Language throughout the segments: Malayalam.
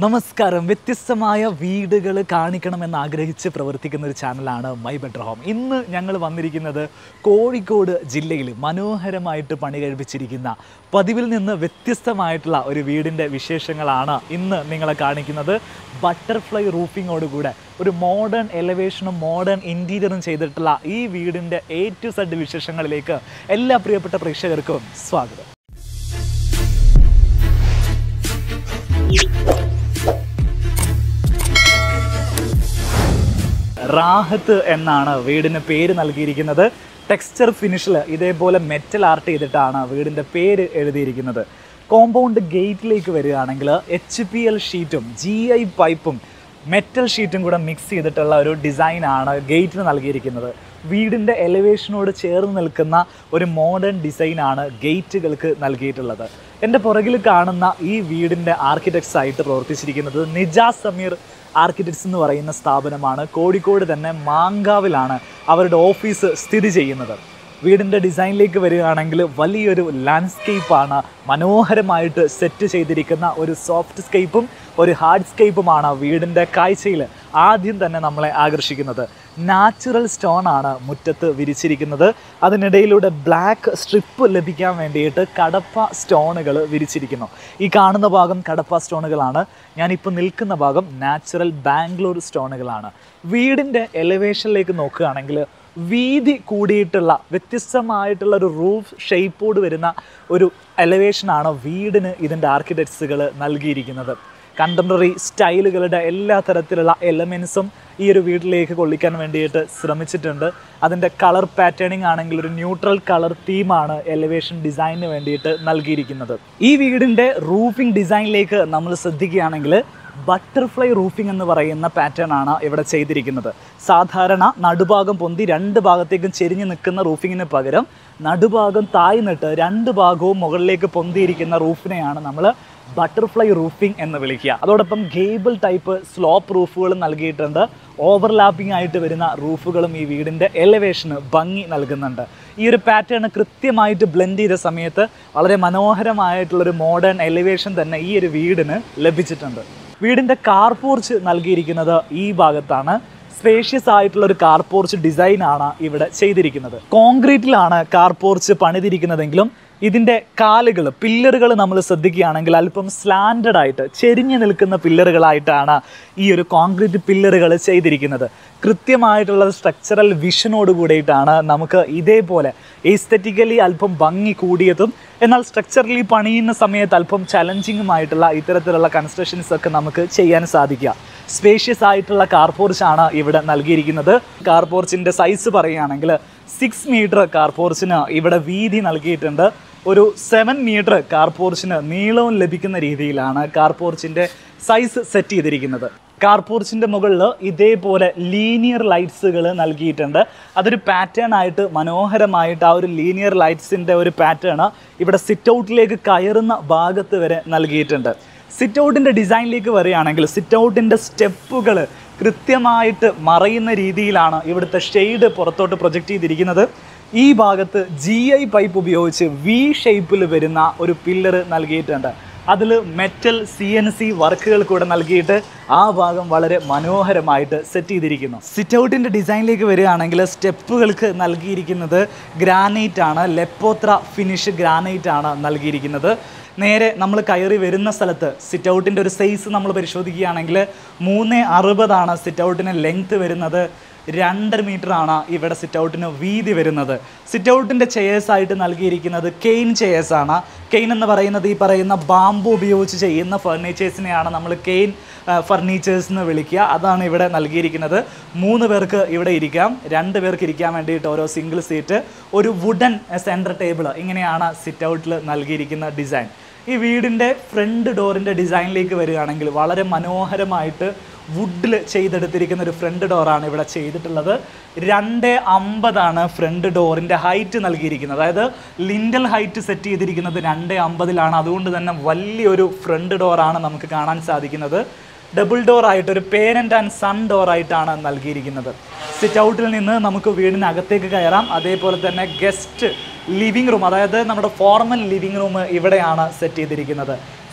നമസ്കാരം വ്യത്യസ്തമായ വീടുകൾ കാണിക്കണമെന്ന് ആഗ്രഹിച്ച് പ്രവർത്തിക്കുന്ന ഒരു ചാനലാണ് മൈ ബെറ്റർ ഹോം ഇന്ന് ഞങ്ങൾ വന്നിരിക്കുന്നത് കോഴിക്കോട് ജില്ലയിൽ മനോഹരമായിട്ട് പണി കഴിപ്പിച്ചിരിക്കുന്ന പതിവിൽ നിന്ന് വ്യത്യസ്തമായിട്ടുള്ള ഒരു വീടിൻ്റെ വിശേഷങ്ങളാണ് ഇന്ന് നിങ്ങളെ കാണിക്കുന്നത് ബട്ടർഫ്ലൈ റൂഫിങ്ങോടുകൂടെ ഒരു മോഡേൺ എലവേഷനും മോഡേൺ ഇൻറ്റീരിയറും ചെയ്തിട്ടുള്ള ഈ വീടിൻ്റെ എ ടു സെഡ് വിശേഷങ്ങളിലേക്ക് എല്ലാ പ്രിയപ്പെട്ട പ്രേക്ഷകർക്കും സ്വാഗതം റാഹത്ത് എന്നാണ് വീടിന് പേര് നൽകിയിരിക്കുന്നത് ടെക്സ്ചർ ഫിനിഷിൽ ഇതേപോലെ മെറ്റൽ ആർട്ട് ചെയ്തിട്ടാണ് വീടിൻ്റെ പേര് എഴുതിയിരിക്കുന്നത് കോമ്പൗണ്ട് ഗേറ്റിലേക്ക് വരികയാണെങ്കിൽ എച്ച് പി എൽ ഷീറ്റും ജി ഐ പൈപ്പും മെറ്റൽ ഷീറ്റും കൂടെ മിക്സ് ചെയ്തിട്ടുള്ള ഒരു ഡിസൈനാണ് ഗേറ്റിന് നൽകിയിരിക്കുന്നത് വീടിൻ്റെ എലിവേഷനോട് ചേർന്ന് നിൽക്കുന്ന ഒരു മോഡേൺ ഡിസൈനാണ് ഗേറ്റുകൾക്ക് നൽകിയിട്ടുള്ളത് എൻ്റെ പുറകിൽ കാണുന്ന ഈ വീടിൻ്റെ ആർക്കിടെക്ട്സ് ആയിട്ട് പ്രവർത്തിച്ചിരിക്കുന്നത് നിജാസ് സമീർ ആർക്കിടെക്ട്സ് എന്ന് പറയുന്ന സ്ഥാപനമാണ് കോഴിക്കോട് തന്നെ മാങ്കാവിലാണ് അവരുടെ ഓഫീസ് സ്ഥിതി ചെയ്യുന്നത് വീടിൻ്റെ ഡിസൈനിലേക്ക് വരികയാണെങ്കിൽ വലിയൊരു ലാൻഡ്സ്കേപ്പാണ് മനോഹരമായിട്ട് സെറ്റ് ചെയ്തിരിക്കുന്ന ഒരു സോഫ്റ്റ് സ്കേപ്പും ഒരു ഹാർഡ് സ്കേപ്പുമാണ് വീടിൻ്റെ കാഴ്ചയിൽ ആദ്യം തന്നെ നമ്മളെ ആകർഷിക്കുന്നത് നാച്ചുറൽ സ്റ്റോൺ ആണ് മുറ്റത്ത് വിരിച്ചിരിക്കുന്നത് അതിനിടയിലൂടെ ബ്ലാക്ക് സ്ട്രിപ്പ് ലഭിക്കാൻ വേണ്ടിയിട്ട് കടപ്പ സ്റ്റോണുകൾ വിരിച്ചിരിക്കുന്നു ഈ കാണുന്ന ഭാഗം കടപ്പ സ്റ്റോണുകളാണ് ഞാനിപ്പോൾ നിൽക്കുന്ന ഭാഗം നാച്ചുറൽ ബാംഗ്ലൂർ സ്റ്റോണുകളാണ് വീടിൻ്റെ എലിവേഷനിലേക്ക് നോക്കുകയാണെങ്കിൽ വീതി കൂടിയിട്ടുള്ള വ്യത്യസ്തമായിട്ടുള്ള ഒരു റൂഫ് ഷേപ്പോട് വരുന്ന ഒരു എലവേഷനാണ് വീടിന് ഇതിൻ്റെ ആർക്കിടെക്ട്സുകൾ നൽകിയിരിക്കുന്നത് കണ്ടംപററി സ്റ്റൈലുകളുടെ എല്ലാ തരത്തിലുള്ള എലമെൻസും ഈ ഒരു വീട്ടിലേക്ക് കൊള്ളിക്കാൻ വേണ്ടിയിട്ട് ശ്രമിച്ചിട്ടുണ്ട് അതിൻ്റെ കളർ പാറ്റേണിംഗ് ആണെങ്കിൽ ഒരു ന്യൂട്രൽ കളർ തീമാണ് എലിവേഷൻ ഡിസൈനിന് വേണ്ടിയിട്ട് നൽകിയിരിക്കുന്നത് ഈ വീടിൻ്റെ റൂഫിംഗ് ഡിസൈനിലേക്ക് നമ്മൾ ശ്രദ്ധിക്കുകയാണെങ്കിൽ ബട്ടർഫ്ലൈ റൂഫിംഗ് എന്ന് പറയുന്ന പാറ്റേൺ ആണ് ഇവിടെ ചെയ്തിരിക്കുന്നത് സാധാരണ നടുഭാഗം പൊന്തി രണ്ട് ഭാഗത്തേക്കും ചെരിഞ്ഞു നിൽക്കുന്ന റൂഫിങ്ങിന് പകരം നടുഭാഗം താഴ്ന്നിട്ട് രണ്ട് ഭാഗവും മുകളിലേക്ക് പൊന്തിയിരിക്കുന്ന റൂഫിനെയാണ് നമ്മൾ ബട്ടർഫ്ലൈ റൂഫിംഗ് എന്ന് വിളിക്കുക അതോടൊപ്പം ഗേബിൾ ടൈപ്പ് സ്ലോപ്പ് റൂഫുകളും നൽകിയിട്ടുണ്ട് ഓവർലാപ്പിംഗ് ആയിട്ട് വരുന്ന റൂഫുകളും ഈ വീടിൻ്റെ എലവേഷന് ഭംഗി നൽകുന്നുണ്ട് ഈ ഒരു പാറ്റേൺ കൃത്യമായിട്ട് ബ്ലെൻഡ് ചെയ്ത സമയത്ത് വളരെ മനോഹരമായിട്ടുള്ളൊരു മോഡേൺ എലിവേഷൻ തന്നെ ഈ ഒരു വീടിന് ലഭിച്ചിട്ടുണ്ട് വീടിൻ്റെ കാർ പോർച്ച് നൽകിയിരിക്കുന്നത് ഈ ഭാഗത്താണ് സ്പേഷ്യസ് ആയിട്ടുള്ള ഒരു കാർ പോർച്ച് ഡിസൈൻ ആണ് ഇവിടെ ചെയ്തിരിക്കുന്നത് കോൺക്രീറ്റിലാണ് കാർ പോർച്ച് പണിതിരിക്കുന്നതെങ്കിലും ഇതിൻ്റെ കാലുകൾ പില്ലറുകൾ നമ്മൾ ശ്രദ്ധിക്കുകയാണെങ്കിൽ അല്പം സ്ലാൻഡഡ് ആയിട്ട് ചെരിഞ്ഞു നിൽക്കുന്ന പില്ലറുകളായിട്ടാണ് ഈ ഒരു കോൺക്രീറ്റ് പില്ലറുകൾ ചെയ്തിരിക്കുന്നത് കൃത്യമായിട്ടുള്ള സ്ട്രക്ചറൽ വിഷനോട് കൂടിയിട്ടാണ് നമുക്ക് ഇതേപോലെ എസ്തറ്റിക്കലി അല്പം ഭംഗി കൂടിയതും എന്നാൽ സ്ട്രക്ചറലി പണിയുന്ന സമയത്ത് അല്പം ചലഞ്ചിങ്ങുമായിട്ടുള്ള ഇത്തരത്തിലുള്ള കൺസ്ട്രക്ഷൻസ് ഒക്കെ നമുക്ക് ചെയ്യാൻ സാധിക്കുക സ്പേഷ്യസ് ആയിട്ടുള്ള കാർ പോർച്ചാണ് ഇവിടെ നൽകിയിരിക്കുന്നത് കാർ പോർച്ചിൻ്റെ സൈസ് പറയുകയാണെങ്കിൽ സിക്സ് മീറ്റർ കാർ പോർച്ചിന് ഇവിടെ വീതി നൽകിയിട്ടുണ്ട് ഒരു സെവൻ മീറ്റർ കാർ പോർച്ചിന് നീളവും ലഭിക്കുന്ന രീതിയിലാണ് കാർ പോർച്ചിൻ്റെ സൈസ് സെറ്റ് ചെയ്തിരിക്കുന്നത് കാർ പോർച്ചിൻ്റെ മുകളിൽ ഇതേപോലെ ലീനിയർ ലൈറ്റ്സുകൾ നൽകിയിട്ടുണ്ട് അതൊരു പാറ്റേൺ ആയിട്ട് മനോഹരമായിട്ട് ആ ഒരു ലീനിയർ ലൈറ്റ്സിൻ്റെ ഒരു പാറ്റേൺ ഇവിടെ സിറ്റ് ഔട്ടിലേക്ക് കയറുന്ന ഭാഗത്ത് വരെ നൽകിയിട്ടുണ്ട് സിറ്റ് ഔട്ടിൻ്റെ ഡിസൈനിലേക്ക് വരികയാണെങ്കിൽ സിറ്റ് ഔട്ടിൻ്റെ സ്റ്റെപ്പുകൾ കൃത്യമായിട്ട് മറയുന്ന രീതിയിലാണ് ഇവിടുത്തെ ഷെയ്ഡ് പുറത്തോട്ട് പ്രൊജക്റ്റ് ചെയ്തിരിക്കുന്നത് ഈ ഭാഗത്ത് ജി ഐ പൈപ്പ് ഉപയോഗിച്ച് വി ഷേപ്പിൽ വരുന്ന ഒരു പില്ലർ നൽകിയിട്ടുണ്ട് അതിൽ മെറ്റൽ സി എൻ സി വർക്കുകൾ കൂടെ നൽകിയിട്ട് ആ ഭാഗം വളരെ മനോഹരമായിട്ട് സെറ്റ് ചെയ്തിരിക്കുന്നു സിറ്റ് ഔട്ടിൻ്റെ ഡിസൈനിലേക്ക് വരികയാണെങ്കിൽ സ്റ്റെപ്പുകൾക്ക് നൽകിയിരിക്കുന്നത് ഗ്രാനൈറ്റ് ആണ് ലെപ്പോത്ര ഫിനിഷ് ഗ്രാനൈറ്റ് ആണ് നൽകിയിരിക്കുന്നത് നേരെ നമ്മൾ കയറി വരുന്ന സ്ഥലത്ത് സിറ്റ് ഔട്ടിൻ്റെ ഒരു സൈസ് നമ്മൾ പരിശോധിക്കുകയാണെങ്കിൽ മൂന്ന് അറുപതാണ് സിറ്റ് ഔട്ടിന് ലെങ്ത് വരുന്നത് രണ്ടര മീറ്റർ ആണ് ഇവിടെ സിറ്റ് ഔട്ടിന് വീതി വരുന്നത് സിറ്റ് ഔട്ടിൻ്റെ ചെയേഴ്സ് ആയിട്ട് നൽകിയിരിക്കുന്നത് കെയിൻ ചെയേഴ്സ് ആണ് കെയിൻ എന്ന് പറയുന്നത് ഈ പറയുന്ന ബാമ്പു ഉപയോഗിച്ച് ചെയ്യുന്ന ഫർണിച്ചേഴ്സിനെയാണ് നമ്മൾ കെയിൻ ഫർണിച്ചേഴ്സ് എന്ന് വിളിക്കുക അതാണ് ഇവിടെ നൽകിയിരിക്കുന്നത് മൂന്ന് പേർക്ക് ഇവിടെ ഇരിക്കാം രണ്ട് പേർക്ക് ഇരിക്കാൻ വേണ്ടിയിട്ട് ഓരോ സിംഗിൾ സീറ്റ് ഒരു വുഡൻ സെൻറ്റർ ടേബിൾ ഇങ്ങനെയാണ് സിറ്റ് ഔട്ടിൽ നൽകിയിരിക്കുന്ന ഡിസൈൻ ഈ വീടിൻ്റെ ഫ്രണ്ട് ഡോറിൻ്റെ ഡിസൈനിലേക്ക് വരികയാണെങ്കിൽ വളരെ മനോഹരമായിട്ട് വുഡിൽ ചെയ്തെടുത്തിരിക്കുന്ന ഒരു ഫ്രണ്ട് ഡോറാണ് ഇവിടെ ചെയ്തിട്ടുള്ളത് രണ്ട് അമ്പതാണ് ഫ്രണ്ട് ഡോറിൻ്റെ ഹൈറ്റ് നൽകിയിരിക്കുന്നത് അതായത് ലിൻഡൽ ഹൈറ്റ് സെറ്റ് ചെയ്തിരിക്കുന്നത് രണ്ട് അമ്പതിലാണ് അതുകൊണ്ട് തന്നെ വലിയൊരു ഫ്രണ്ട് ഡോറാണ് നമുക്ക് കാണാൻ സാധിക്കുന്നത് ഡബിൾ ഡോർ ആയിട്ട് ഒരു പേരൻ്റ് ആൻഡ് സൺ ഡോർ ആയിട്ടാണ് നൽകിയിരിക്കുന്നത് സിറ്റ് ഔട്ടിൽ നിന്ന് നമുക്ക് വീടിനകത്തേക്ക് കയറാം അതേപോലെ തന്നെ ഗസ്റ്റ് ലിവിംഗ് റൂം അതായത് നമ്മുടെ ഫോർമൽ ലിവിംഗ് റൂം ഇവിടെയാണ് സെറ്റ് ചെയ്തിരിക്കുന്നത്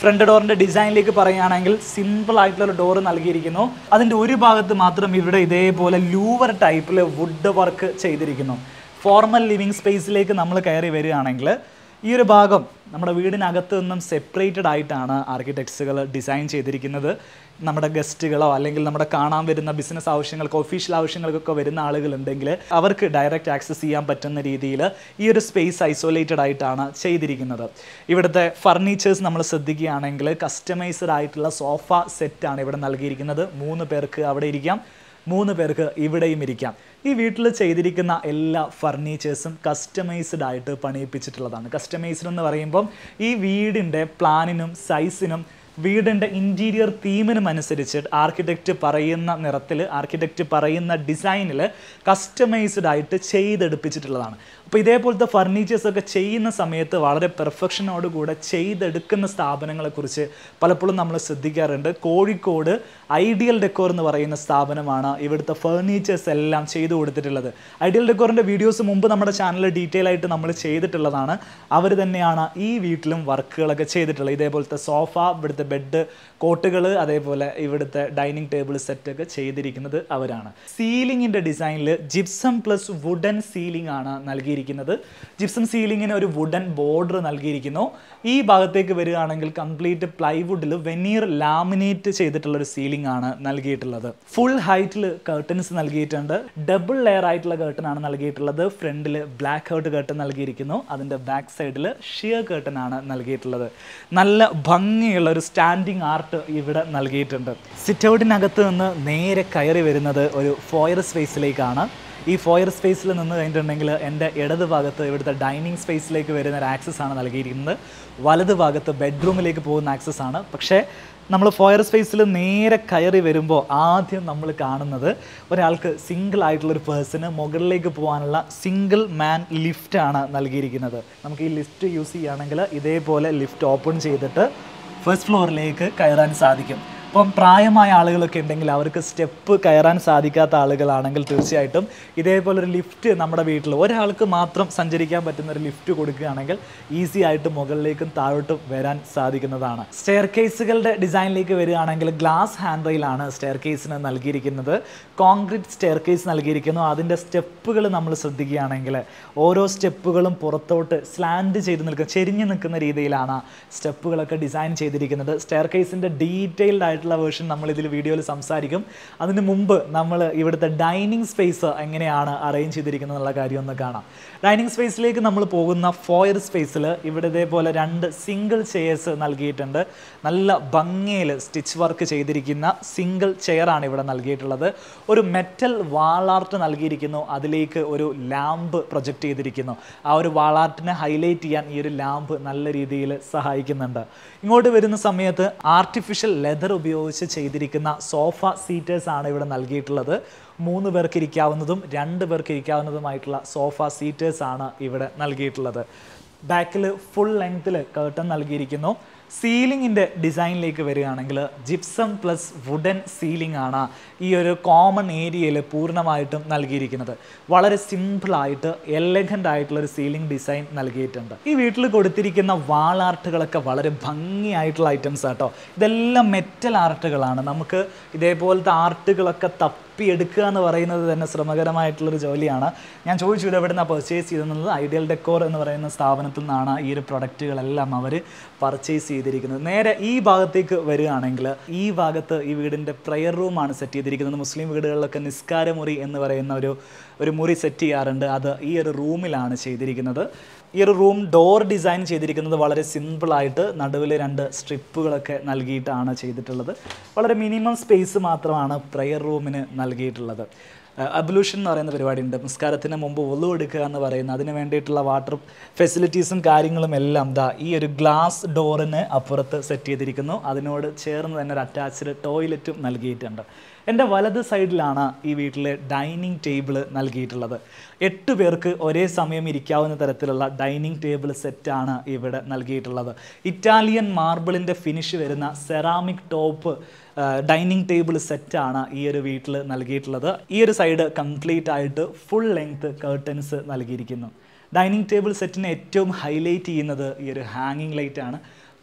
ഫ്രണ്ട് ഡോറിൻ്റെ ഡിസൈനിലേക്ക് പറയുകയാണെങ്കിൽ സിമ്പിൾ ആയിട്ടുള്ള ഒരു ഡോറ് നൽകിയിരിക്കുന്നു അതിൻ്റെ ഒരു ഭാഗത്ത് മാത്രം ഇവിടെ ഇതേപോലെ ലൂവർ ടൈപ്പിൽ വുഡ് വർക്ക് ചെയ്തിരിക്കുന്നു ഫോർമൽ ലിവിങ് സ്പേസിലേക്ക് നമ്മൾ കയറി വരികയാണെങ്കിൽ ഈ ഒരു ഭാഗം നമ്മുടെ വീടിനകത്ത് നിന്നും സെപ്പറേറ്റഡ് ആയിട്ടാണ് ആർക്കിടെക്ട്സുകൾ ഡിസൈൻ ചെയ്തിരിക്കുന്നത് നമ്മുടെ ഗസ്റ്റുകളോ അല്ലെങ്കിൽ നമ്മുടെ കാണാൻ വരുന്ന ബിസിനസ് ആവശ്യങ്ങൾക്ക് ഒഫീഷ്യൽ ആവശ്യങ്ങൾക്കൊക്കെ വരുന്ന ആളുകളുണ്ടെങ്കിൽ അവർക്ക് ഡയറക്റ്റ് ആക്സസ് ചെയ്യാൻ പറ്റുന്ന രീതിയിൽ ഈ ഒരു സ്പേസ് ഐസൊലേറ്റഡ് ആയിട്ടാണ് ചെയ്തിരിക്കുന്നത് ഇവിടുത്തെ ഫർണിച്ചേഴ്സ് നമ്മൾ ശ്രദ്ധിക്കുകയാണെങ്കിൽ കസ്റ്റമൈസ്ഡ് ആയിട്ടുള്ള സോഫ സെറ്റാണ് ഇവിടെ നൽകിയിരിക്കുന്നത് മൂന്ന് പേർക്ക് അവിടെ ഇരിക്കാം മൂന്ന് പേർക്ക് ഇവിടെയും ഇരിക്കാം ഈ വീട്ടിൽ ചെയ്തിരിക്കുന്ന എല്ലാ ഫർണിച്ചേഴ്സും കസ്റ്റമൈസ്ഡ് ആയിട്ട് പണിയിപ്പിച്ചിട്ടുള്ളതാണ് കസ്റ്റമൈസ്ഡ് എന്ന് പറയുമ്പം ഈ വീടിൻ്റെ പ്ലാനിനും സൈസിനും വീടിൻ്റെ ഇൻറ്റീരിയർ തീമിനും അനുസരിച്ച് ആർക്കിടെക്റ്റ് പറയുന്ന നിറത്തിൽ ആർക്കിടെക്റ്റ് പറയുന്ന ഡിസൈനിൽ കസ്റ്റമൈസ്ഡ് ആയിട്ട് ചെയ്തെടുപ്പിച്ചിട്ടുള്ളതാണ് അപ്പോൾ ഇതേപോലത്തെ ഫർണിച്ചേഴ്സ് ഒക്കെ ചെയ്യുന്ന സമയത്ത് വളരെ പെർഫെക്ഷനോടുകൂടെ ചെയ്തെടുക്കുന്ന സ്ഥാപനങ്ങളെക്കുറിച്ച് പലപ്പോഴും നമ്മൾ ശ്രദ്ധിക്കാറുണ്ട് കോഴിക്കോട് ഐഡിയൽ ഡെക്കോർ എന്ന് പറയുന്ന സ്ഥാപനമാണ് ഇവിടുത്തെ ഫർണിച്ചേഴ്സ് എല്ലാം ചെയ്തു കൊടുത്തിട്ടുള്ളത് ഐഡിയൽ ഡെക്കോറിൻ്റെ വീഡിയോസ് മുമ്പ് നമ്മുടെ ചാനലിൽ ഡീറ്റെയിൽ ആയിട്ട് നമ്മൾ ചെയ്തിട്ടുള്ളതാണ് അവർ തന്നെയാണ് ഈ വീട്ടിലും വർക്കുകളൊക്കെ ചെയ്തിട്ടുള്ളത് ഇതേപോലത്തെ സോഫ ഇവിടുത്തെ ബെഡ് കോട്ടുകൾ അതേപോലെ ഇവിടുത്തെ ഡൈനിങ് ടേബിൾ സെറ്റൊക്കെ ചെയ്തിരിക്കുന്നത് അവരാണ് സീലിങ്ങിൻ്റെ ഡിസൈനിൽ ജിപ്സം പ്ലസ് വുഡൻ സീലിംഗ് ആണ് നൽകിയിരിക്കുന്നത് ജിപ്സം സീലിങ്ങിന് ഒരു വുഡൻ ബോർഡർ നൽകിയിരിക്കുന്നു ഈ ഭാഗത്തേക്ക് വരികയാണെങ്കിൽ കംപ്ലീറ്റ് പ്ലൈവുഡിൽ വെനീർ ലാമിനേറ്റ് ചെയ്തിട്ടുള്ള ഒരു സീലിംഗ് ആണ് നൽകിയിട്ടുള്ളത് ഫുൾ ഹൈറ്റിൽ കർട്ടൻസ് നൽകിയിട്ടുണ്ട് ഡബിൾ ലെയർ ആയിട്ടുള്ള കർട്ടൻ ആണ് നൽകിയിട്ടുള്ളത് ഫ്രണ്ടിൽ ബ്ലാക്ക് ഔട്ട് കർട്ടൻ നൽകിയിരിക്കുന്നു അതിൻ്റെ ബാക്ക് സൈഡിൽ ഷിയർ കർട്ടൻ ആണ് നൽകിയിട്ടുള്ളത് നല്ല ഭംഗിയുള്ള ഒരു സ്റ്റാൻഡിങ് ആർട്ട് ഇവിടെ നൽകിയിട്ടുണ്ട് സിറ്റ് ഔട്ടിനകത്ത് നിന്ന് നേരെ കയറി വരുന്നത് ഒരു ഫോയർ സ്പേസിലേക്കാണ് ഈ ഫോയർ സ്പേസിൽ നിന്ന് കഴിഞ്ഞിട്ടുണ്ടെങ്കിൽ എൻ്റെ ഇടത് ഭാഗത്ത് ഇവിടുത്തെ ഡൈനിങ് സ്പേസിലേക്ക് വരുന്ന ഒരു ആക്സസ് ആണ് നൽകിയിരിക്കുന്നത് വലത് ഭാഗത്ത് ബെഡ്റൂമിലേക്ക് പോകുന്ന ആക്സസ് ആണ് പക്ഷേ നമ്മൾ ഫോയർ സ്പേസിൽ നേരെ കയറി വരുമ്പോൾ ആദ്യം നമ്മൾ കാണുന്നത് ഒരാൾക്ക് സിംഗിൾ ആയിട്ടുള്ള ഒരു പേഴ്സണ് മുകളിലേക്ക് പോകാനുള്ള സിംഗിൾ മാൻ ലിഫ്റ്റാണ് നൽകിയിരിക്കുന്നത് നമുക്ക് ഈ ലിഫ്റ്റ് യൂസ് ചെയ്യുകയാണെങ്കിൽ ഇതേപോലെ ലിഫ്റ്റ് ഓപ്പൺ ചെയ്തിട്ട് ഫസ്റ്റ് ഫ്ലോറിലേക്ക് കയറാൻ സാധിക്കും ഇപ്പം പ്രായമായ ആളുകളൊക്കെ ഉണ്ടെങ്കിൽ അവർക്ക് സ്റ്റെപ്പ് കയറാൻ സാധിക്കാത്ത ആളുകളാണെങ്കിൽ തീർച്ചയായിട്ടും ഇതേപോലെ ഒരു ലിഫ്റ്റ് നമ്മുടെ വീട്ടിൽ ഒരാൾക്ക് മാത്രം സഞ്ചരിക്കാൻ പറ്റുന്ന ഒരു ലിഫ്റ്റ് കൊടുക്കുകയാണെങ്കിൽ ഈസി ആയിട്ട് മുകളിലേക്കും താഴോട്ടും വരാൻ സാധിക്കുന്നതാണ് സ്റ്റെയർ കേസുകളുടെ ഡിസൈനിലേക്ക് വരികയാണെങ്കിൽ ഗ്ലാസ് ഹാൻഡ് റെയിലാണ് സ്റ്റെയർ കേസിന് നൽകിയിരിക്കുന്നത് കോൺക്രീറ്റ് സ്റ്റെയർ കേസ് നൽകിയിരിക്കുന്നു അതിൻ്റെ സ്റ്റെപ്പുകൾ നമ്മൾ ശ്രദ്ധിക്കുകയാണെങ്കിൽ ഓരോ സ്റ്റെപ്പുകളും പുറത്തോട്ട് സ്ലാൻഡ് ചെയ്ത് നിൽക്കുന്ന ചെരിഞ്ഞ് നിൽക്കുന്ന രീതിയിലാണ് സ്റ്റെപ്പുകളൊക്കെ ഡിസൈൻ ചെയ്തിരിക്കുന്നത് സ്റ്റെയർ കേസിൻ്റെ ഡീറ്റെയിൽഡ് ആയിട്ടുള്ള വേർഷൻ നമ്മൾ ഇതിൽ വീഡിയോയിൽ സംസാരിക്കും അതിന് മുമ്പ് നമ്മൾ ഇവിടുത്തെ ഡൈനിങ് സ്പേസ് എങ്ങനെയാണ് അറേഞ്ച് ചെയ്തിരിക്കുന്നത് എന്നുള്ള കാര്യം ഒന്ന് കാണാം ഡൈനിങ് സ്പേസിലേക്ക് നമ്മൾ പോകുന്ന ഫോയർ സ്പേസിൽ ഇവിടെ ഇതേപോലെ രണ്ട് സിംഗിൾ ചെയേഴ്സ് നൽകിയിട്ടുണ്ട് നല്ല ഭംഗിയിൽ സ്റ്റിച്ച് വർക്ക് ചെയ്തിരിക്കുന്ന സിംഗിൾ ചെയറാണ് ഇവിടെ നൽകിയിട്ടുള്ളത് ഒരു മെറ്റൽ വാളാർട്ട് നൽകിയിരിക്കുന്നു അതിലേക്ക് ഒരു ലാമ്പ് പ്രൊജക്റ്റ് ചെയ്തിരിക്കുന്നു ആ ഒരു വാളാർട്ടിനെ ഹൈലൈറ്റ് ചെയ്യാൻ ഈ ഒരു ലാമ്പ് നല്ല രീതിയിൽ സഹായിക്കുന്നുണ്ട് ഇങ്ങോട്ട് വരുന്ന സമയത്ത് ആർട്ടിഫിഷ്യൽ ലെതർ ഉപയോഗിച്ച് ചെയ്തിരിക്കുന്ന സോഫ സീറ്റേഴ്സ് ആണ് ഇവിടെ നൽകിയിട്ടുള്ളത് മൂന്ന് പേർക്ക് ഇരിക്കാവുന്നതും രണ്ട് പേർക്ക് ഇരിക്കാവുന്നതുമായിട്ടുള്ള സോഫ സീറ്റേഴ്സ് ആണ് ഇവിടെ നൽകിയിട്ടുള്ളത് ബാക്കിൽ ഫുൾ ലെങ്ത്തിൽ കേർട്ടൺ നൽകിയിരിക്കുന്നു സീലിങ്ങിൻ്റെ ഡിസൈനിലേക്ക് വരികയാണെങ്കിൽ ജിപ്സം പ്ലസ് വുഡൻ സീലിംഗ് ആണ് ഈ ഒരു കോമൺ ഏരിയയിൽ പൂർണ്ണമായിട്ടും നൽകിയിരിക്കുന്നത് വളരെ സിമ്പിളായിട്ട് എലഗൻ്റ് ആയിട്ടുള്ള ഒരു സീലിംഗ് ഡിസൈൻ നൽകിയിട്ടുണ്ട് ഈ വീട്ടിൽ കൊടുത്തിരിക്കുന്ന വാൾ ആർട്ടുകളൊക്കെ വളരെ ഭംഗിയായിട്ടുള്ള ഐറ്റംസ് ആട്ടോ ഇതെല്ലാം മെറ്റൽ ആർട്ടുകളാണ് നമുക്ക് ഇതേപോലത്തെ ആർട്ടുകളൊക്കെ തപ്പിയെടുക്കുക എന്ന് പറയുന്നത് തന്നെ ശ്രമകരമായിട്ടുള്ളൊരു ജോലിയാണ് ഞാൻ ചോദിച്ചു ഇത് എവിടെ നിന്നാണ് പർച്ചേസ് ചെയ്തെന്നുള്ളത് ഐഡിയൽ ഡെക്കോർ എന്ന് പറയുന്ന സ്ഥാപനത്തിൽ നിന്നാണ് ഈ ഒരു പ്രൊഡക്റ്റുകളെല്ലാം അവർ പർച്ചേസ് ചെയ്തിരിക്കുന്നത് നേരെ ഈ ഭാഗത്തേക്ക് വരികയാണെങ്കിൽ ഈ ഭാഗത്ത് ഈ വീടിൻ്റെ പ്രെയർ റൂമാണ് സെറ്റ് ചെയ്തിരിക്കുന്നത് മുസ്ലിം വീടുകളിലൊക്കെ നിസ്കാരമുറി എന്ന് പറയുന്ന ഒരു ഒരു മുറി സെറ്റ് ചെയ്യാറുണ്ട് അത് ഈ ഒരു റൂമിലാണ് ചെയ്തിരിക്കുന്നത് ഈ ഒരു റൂം ഡോർ ഡിസൈൻ ചെയ്തിരിക്കുന്നത് വളരെ സിമ്പിളായിട്ട് നടുവിൽ രണ്ട് സ്ട്രിപ്പുകളൊക്കെ നൽകിയിട്ടാണ് ചെയ്തിട്ടുള്ളത് വളരെ മിനിമം സ്പേസ് മാത്രമാണ് പ്രെയർ റൂമിന് നൽകിയിട്ടുള്ളത് അബ്ലൂഷൻ എന്ന് പറയുന്ന പരിപാടി ഉണ്ട് നിസ്കാരത്തിന് മുമ്പ് ഒളു എടുക്കുക എന്ന് പറയുന്ന അതിന് വേണ്ടിയിട്ടുള്ള വാട്ടർ ഫെസിലിറ്റീസും കാര്യങ്ങളും എല്ലാം ദാ ഈ ഒരു ഗ്ലാസ് ഡോറിന് അപ്പുറത്ത് സെറ്റ് ചെയ്തിരിക്കുന്നു അതിനോട് ചേർന്ന് തന്നെ ഒരു അറ്റാച്ച്ഡ് ടോയ്ലറ്റും നൽകിയിട്ടുണ്ട് എൻ്റെ വലത് സൈഡിലാണ് ഈ വീട്ടിലെ ഡൈനിങ് ടേബിൾ നൽകിയിട്ടുള്ളത് എട്ട് പേർക്ക് ഒരേ സമയം ഇരിക്കാവുന്ന തരത്തിലുള്ള ഡൈനിങ് ടേബിൾ സെറ്റാണ് ഇവിടെ നൽകിയിട്ടുള്ളത് ഇറ്റാലിയൻ മാർബിളിൻ്റെ ഫിനിഷ് വരുന്ന സെറാമിക് ടോപ്പ് ഡൈനിങ് ടേബിൾ സെറ്റാണ് ഈ ഒരു വീട്ടിൽ നൽകിയിട്ടുള്ളത് ഈ ഒരു സൈഡ് കംപ്ലീറ്റ് ആയിട്ട് ഫുൾ ലെങ്ത് കേർട്ടൻസ് നൽകിയിരിക്കുന്നു ഡൈനിങ് ടേബിൾ സെറ്റിനെ ഏറ്റവും ഹൈലൈറ്റ് ചെയ്യുന്നത് ഈ ഒരു ഹാങ്ങിങ് ലൈറ്റ് ആണ്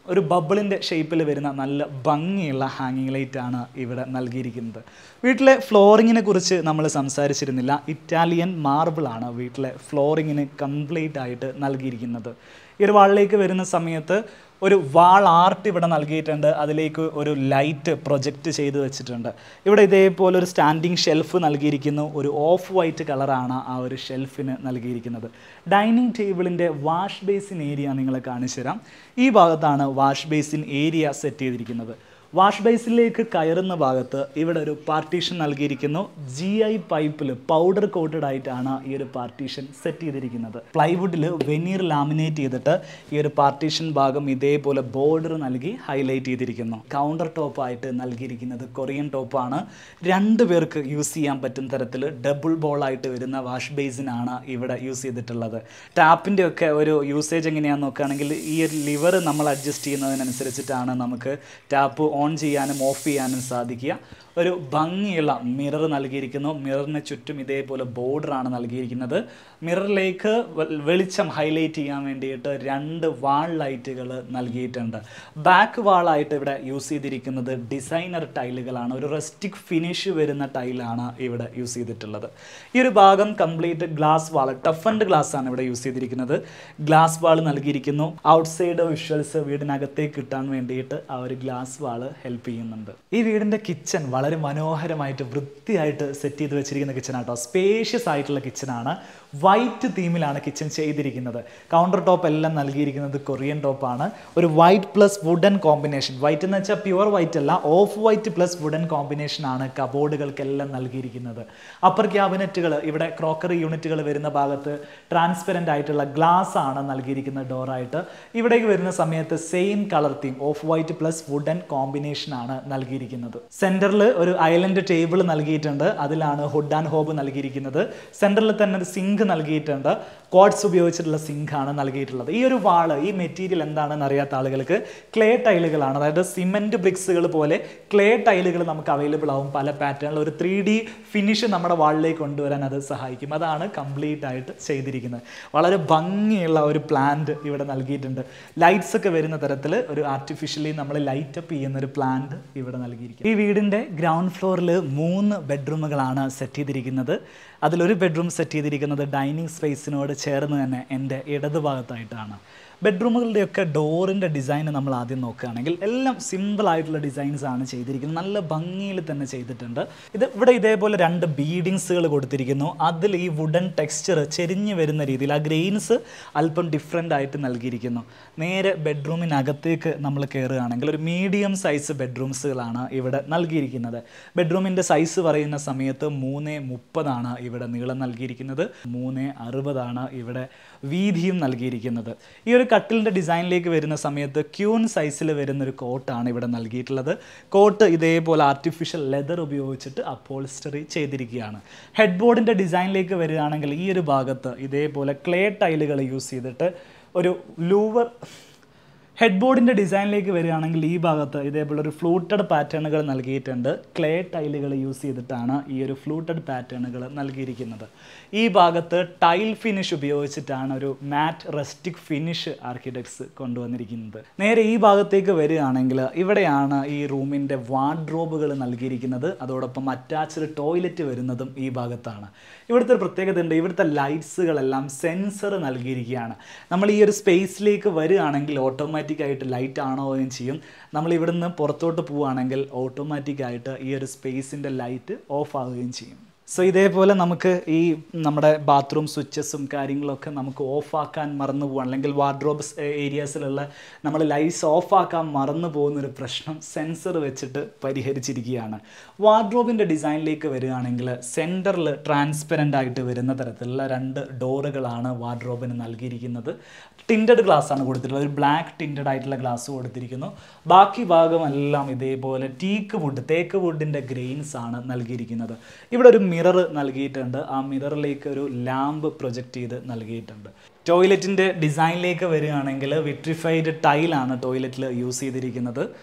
ഒരു ബബിളിൻ്റെ ഷേപ്പിൽ വരുന്ന നല്ല ഭംഗിയുള്ള ഹാങ്ങിങ് ലൈറ്റ് ആണ് ഇവിടെ നൽകിയിരിക്കുന്നത് വീട്ടിലെ ഫ്ലോറിങ്ങിനെ കുറിച്ച് നമ്മൾ സംസാരിച്ചിരുന്നില്ല ഇറ്റാലിയൻ മാർബിളാണ് വീട്ടിലെ ഫ്ലോറിങ്ങിന് കംപ്ലീറ്റ് ആയിട്ട് നൽകിയിരിക്കുന്നത് ഈ ഒരു വാളിലേക്ക് വരുന്ന സമയത്ത് ഒരു വാൾ ആർട്ട് ഇവിടെ നൽകിയിട്ടുണ്ട് അതിലേക്ക് ഒരു ലൈറ്റ് പ്രൊജക്റ്റ് ചെയ്ത് വെച്ചിട്ടുണ്ട് ഇവിടെ ഇതേപോലെ ഒരു സ്റ്റാൻഡിങ് ഷെൽഫ് നൽകിയിരിക്കുന്നു ഒരു ഓഫ് വൈറ്റ് കളറാണ് ആ ഒരു ഷെൽഫിന് നൽകിയിരിക്കുന്നത് ഡൈനിങ് ടേബിളിൻ്റെ വാഷ് ബേസിൻ ഏരിയ നിങ്ങളെ കാണിച്ചു തരാം ഈ ഭാഗത്താണ് വാഷ് ബേസിൻ ഏരിയ സെറ്റ് ചെയ്തിരിക്കുന്നത് വാഷ് ബേസിലേക്ക് കയറുന്ന ഭാഗത്ത് ഇവിടെ ഒരു പാർട്ടീഷൻ നൽകിയിരിക്കുന്നു ജി ഐ പൈപ്പിൽ പൗഡർ കോട്ടഡ് ആയിട്ടാണ് ഈ ഒരു പാർട്ടീഷൻ സെറ്റ് ചെയ്തിരിക്കുന്നത് പ്ലൈവുഡിൽ വെനീർ ലാമിനേറ്റ് ചെയ്തിട്ട് ഈ ഒരു പാർട്ടീഷൻ ഭാഗം ഇതേപോലെ ബോർഡർ നൽകി ഹൈലൈറ്റ് ചെയ്തിരിക്കുന്നു കൗണ്ടർ ടോപ്പ് ആയിട്ട് നൽകിയിരിക്കുന്നത് കൊറിയൻ ടോപ്പാണ് രണ്ട് പേർക്ക് യൂസ് ചെയ്യാൻ പറ്റുന്ന തരത്തിൽ ഡബിൾ ബോൾ ആയിട്ട് വരുന്ന വാഷ് ബേസിനാണ് ഇവിടെ യൂസ് ചെയ്തിട്ടുള്ളത് ടാപ്പിൻ്റെ ഒക്കെ ഒരു യൂസേജ് എങ്ങനെയാണെന്ന് നോക്കുകയാണെങ്കിൽ ഈ ഒരു ലിവർ നമ്മൾ അഡ്ജസ്റ്റ് ചെയ്യുന്നതിനനുസരിച്ചിട്ടാണ് നമുക്ക് ടാപ്പ് ഓൺ ചെയ്യാനും ഓഫ് ചെയ്യാനും സാധിക്കുക ഒരു ഭംഗിയുള്ള മിറർ നൽകിയിരിക്കുന്നു മിററിന് ചുറ്റും ഇതേപോലെ ബോർഡറാണ് നൽകിയിരിക്കുന്നത് മിററിലേക്ക് വെളിച്ചം ഹൈലൈറ്റ് ചെയ്യാൻ വേണ്ടിയിട്ട് രണ്ട് വാൾ ലൈറ്റുകൾ നൽകിയിട്ടുണ്ട് ബാക്ക് വാളായിട്ട് ഇവിടെ യൂസ് ചെയ്തിരിക്കുന്നത് ഡിസൈനർ ടൈലുകളാണ് ഒരു റെസ്റ്റിക് ഫിനിഷ് വരുന്ന ടൈലാണ് ഇവിടെ യൂസ് ചെയ്തിട്ടുള്ളത് ഈ ഒരു ഭാഗം complete glass wall toughened glass ആണ് ഇവിടെ യൂസ് ചെയ്തിരിക്കുന്നത് ഗ്ലാസ് വാൾ നൽകിയിരിക്കുന്നു ഔട്ട്സൈഡ് വിഷ്വൽസ് വീടിനകത്തേക്ക് കിട്ടാൻ വേണ്ടിയിട്ട് ആ ഒരു ഗ്ലാസ് വാൾ ഹെൽപ്പ് ചെയ്യുന്നുണ്ട് ഈ വീടിൻ്റെ കിച്ചൺ വളരെ മനോഹരമായിട്ട് വൃത്തിയായിട്ട് സെറ്റ് ചെയ്ത് വെച്ചിരിക്കുന്ന കിച്ചൺ ആട്ടോ സ്പേഷ്യസ് ആയിട്ടുള്ള കിച്ചണാണ് വൈറ്റ് തീമിലാണ് കിച്ചൺ ചെയ്തിരിക്കുന്നത് കൗണ്ടർ ടോപ്പ് എല്ലാം നൽകിയിരിക്കുന്നത് കൊറിയൻ ടോപ്പാണ് ഒരു white plus wooden combination white എന്ന് വെച്ചാൽ പ്യുവർ വൈറ്റ് അല്ല off white plus wooden combination ആണ് കബോർഡുകൾക്കെല്ലാം നൽകിയിരിക്കുന്നത് അപ്പർ ക്യാബിനറ്റുകൾ ഇവിടെ ക്രോക്കറി യൂണിറ്റുകൾ വരുന്ന ഭാഗത്ത് ട്രാൻസ്പെറൻ്റ് ആയിട്ടുള്ള ഗ്ലാസ് ആണ് നൽകിയിരിക്കുന്ന ഡോറായിട്ട് ഇവിടേക്ക് വരുന്ന സമയത്ത് same colour theme off white plus wooden combination ആണ് നൽകിയിരിക്കുന്നത് സെൻറ്ററിൽ ഒരു ഐലൻഡ് ടേബിൾ നൽകിയിട്ടുണ്ട് അതിലാണ് ഹുഡ് ആൻഡ് ഹോബ് നൽകിയിരിക്കുന്നത് സെൻറ്ററിൽ തന്നെ ഒരു സിങ്ക് നൽകിയിട്ടുണ്ട് ക്വാഡ്സ് ഉപയോഗിച്ചിട്ടുള്ള സിങ്ക് ആണ് നൽകിയിട്ടുള്ളത് ഈ ഒരു വാള് ഈ മെറ്റീരിയൽ എന്താണെന്ന് അറിയാത്ത ആളുകൾക്ക് ക്ലേ ടൈലുകളാണ് അതായത് സിമെൻറ്റ് ബ്രിക്സുകൾ പോലെ ക്ലേ ടൈലുകൾ നമുക്ക് അവൈലബിൾ ആവും പല പാറ്റേണിൽ ഒരു ത്രീ ഡി ഫിനിഷ് നമ്മുടെ വാളിലേക്ക് കൊണ്ടുവരാൻ അത് സഹായിക്കും അതാണ് കംപ്ലീറ്റ് ആയിട്ട് ചെയ്തിരിക്കുന്നത് വളരെ ഭംഗിയുള്ള ഒരു പ്ലാന്റ് ഇവിടെ നൽകിയിട്ടുണ്ട് ലൈറ്റ്സ് ഒക്കെ വരുന്ന തരത്തിൽ ഒരു ആർട്ടിഫിഷ്യലി നമ്മൾ ലൈറ്റ് അപ്പ് ചെയ്യുന്ന ഒരു പ്ലാന്റ് ഇവിടെ നൽകിയിരിക്കും ഈ വീടിൻ്റെ ഗ്രൗണ്ട് ഫ്ലോറിൽ മൂന്ന് ബെഡ്റൂമുകളാണ് സെറ്റ് ചെയ്തിരിക്കുന്നത് അതിലൊരു ബെഡ്റൂം സെറ്റ് ചെയ്തിരിക്കുന്നത് ഡൈനിങ് സ്പേസിനോട് ചേർന്ന് തന്നെ എൻ്റെ ഇടതുഭാഗത്തായിട്ടാണ് ബെഡ്റൂമുകളുടെയൊക്കെ ഡോറിൻ്റെ ഡിസൈൻ നമ്മൾ ആദ്യം നോക്കുകയാണെങ്കിൽ എല്ലാം സിമ്പിൾ ആയിട്ടുള്ള ഡിസൈൻസ് ആണ് ചെയ്തിരിക്കുന്നത് നല്ല ഭംഗിയിൽ തന്നെ ചെയ്തിട്ടുണ്ട് ഇത് ഇവിടെ ഇതേപോലെ രണ്ട് ബീഡിങ്സുകൾ കൊടുത്തിരിക്കുന്നു അതിൽ ഈ വുഡൻ ടെക്സ്ചർ ചെരിഞ്ഞ് വരുന്ന രീതിയിൽ ആ ഗ്രെയിൻസ് അല്പം ഡിഫറെൻ്റ് ആയിട്ട് നൽകിയിരിക്കുന്നു നേരെ ബെഡ്റൂമിനകത്തേക്ക് നമ്മൾ കയറുകയാണെങ്കിൽ ഒരു മീഡിയം സൈസ് ബെഡ്റൂംസുകളാണ് ഇവിടെ നൽകിയിരിക്കുന്നത് ബെഡ്റൂമിൻ്റെ സൈസ് പറയുന്ന സമയത്ത് മൂന്ന് മുപ്പതാണ് ഇവിടെ നീളം നൽകിയിരിക്കുന്നത് മൂന്ന് അറുപതാണ് ഇവിടെ വീതിയും നൽകിയിരിക്കുന്നത് ഈ ഒരു കട്ടിലിൻ്റെ ഡിസൈനിലേക്ക് വരുന്ന സമയത്ത് ക്യൂൺ സൈസിൽ വരുന്ന ഒരു കോട്ടാണ് ഇവിടെ നൽകിയിട്ടുള്ളത് കോട്ട് ഇതേപോലെ ആർട്ടിഫിഷ്യൽ ലെതർ ഉപയോഗിച്ചിട്ട് അപ്പോളിസ്റ്ററി ചെയ്തിരിക്കുകയാണ് ഹെഡ് ബോർഡിൻ്റെ ഡിസൈനിലേക്ക് വരികയാണെങ്കിൽ ഈ ഒരു ഭാഗത്ത് ഇതേപോലെ ക്ലേ ടൈലുകൾ യൂസ് ചെയ്തിട്ട് ഒരു ലൂവർ ഹെഡ് ബോർഡിൻ്റെ ഡിസൈനിലേക്ക് വരികയാണെങ്കിൽ ഈ ഭാഗത്ത് ഇതേപോലെ ഒരു ഫ്ലൂട്ടഡ് പാറ്റേണുകൾ നൽകിയിട്ടുണ്ട് ക്ലേ ടൈലുകൾ യൂസ് ചെയ്തിട്ടാണ് ഈ ഒരു ഫ്ലൂട്ടഡ് പാറ്റേണുകൾ നൽകിയിരിക്കുന്നത് ഈ ഭാഗത്ത് ടൈൽ ഫിനിഷ് ഉപയോഗിച്ചിട്ടാണ് ഒരു മാറ്റ് റെസ്റ്റിക് ഫിനിഷ് ആർക്കിടെക്ട്സ് കൊണ്ടുവന്നിരിക്കുന്നത് നേരെ ഈ ഭാഗത്തേക്ക് വരികയാണെങ്കിൽ ഇവിടെയാണ് ഈ റൂമിൻ്റെ വാർഡ്രോബുകൾ നൽകിയിരിക്കുന്നത് അതോടൊപ്പം അറ്റാച്ച്ഡ് ടോയ്ലറ്റ് വരുന്നതും ഈ ഭാഗത്താണ് ഇവിടുത്തെ ഒരു പ്രത്യേകത ഉണ്ട് ഇവിടുത്തെ ലൈറ്റ്സുകളെല്ലാം സെൻസർ നൽകിയിരിക്കുകയാണ് നമ്മൾ ഈ ഒരു സ്പേസിലേക്ക് വരികയാണെങ്കിൽ ഓട്ടോമാറ്റിക് ആയിട്ട് ലൈറ്റ് ആണോ എന്ന് ചെയ്യും നമ്മൾ ഇവിടുന്ന് പുറത്തോട്ട് പോവുകയാണെങ്കിൽ ഓട്ടോമാറ്റിക് ആയിട്ട് ഈ ഒരു സ്പേസിൻ്റെ ലൈറ്റ് ഓഫ് ആവുകയും ചെയ്യും സോ ഇതേപോലെ നമുക്ക് ഈ നമ്മുടെ ബാത്റൂം സ്വിച്ചസും കാര്യങ്ങളൊക്കെ നമുക്ക് ഓഫാക്കാൻ മറന്നു പോകാൻ അല്ലെങ്കിൽ വാർഡ്രോബ് ഏരിയാസിലുള്ള നമ്മൾ ലൈറ്റ്സ് ഓഫാക്കാൻ മറന്നു പോകുന്നൊരു പ്രശ്നം സെൻസർ വെച്ചിട്ട് പരിഹരിച്ചിരിക്കുകയാണ് വാർഡ്രോബിൻ്റെ ഡിസൈനിലേക്ക് വരികയാണെങ്കിൽ സെൻറ്ററിൽ ട്രാൻസ്പെറൻ്റ് ആയിട്ട് വരുന്ന തരത്തിലുള്ള രണ്ട് ഡോറുകളാണ് വാർഡ്രോബിന് നൽകിയിരിക്കുന്നത് ടിൻറ്റഡ് ഗ്ലാസ് ആണ് കൊടുത്തിട്ടുള്ളത് ഒരു ബ്ലാക്ക് ടിൻറ്റഡ് ആയിട്ടുള്ള ഗ്ലാസ് കൊടുത്തിരിക്കുന്നു ബാക്കി ഭാഗമെല്ലാം ഇതേപോലെ ടീക്ക് വുഡ് തേക്ക് വുഡിൻ്റെ ഗ്രെയിൻസ് ആണ് നൽകിയിരിക്കുന്നത് ഇവിടെ ഒരു മിറർ നൽകിയിട്ടുണ്ട് ആ മിററിലേക്ക് ഒരു ലാമ്പ് പ്രൊജക്റ്റ് ചെയ്ത് നൽകിയിട്ടുണ്ട് ടോയ്ലറ്റിൻ്റെ ഡിസൈനിലേക്ക് വരികയാണെങ്കിൽ വിട്രിഫൈഡ് ടൈലാണ് ടോയ്ലറ്റിൽ യൂസ് ചെയ്തിരിക്കുന്നത്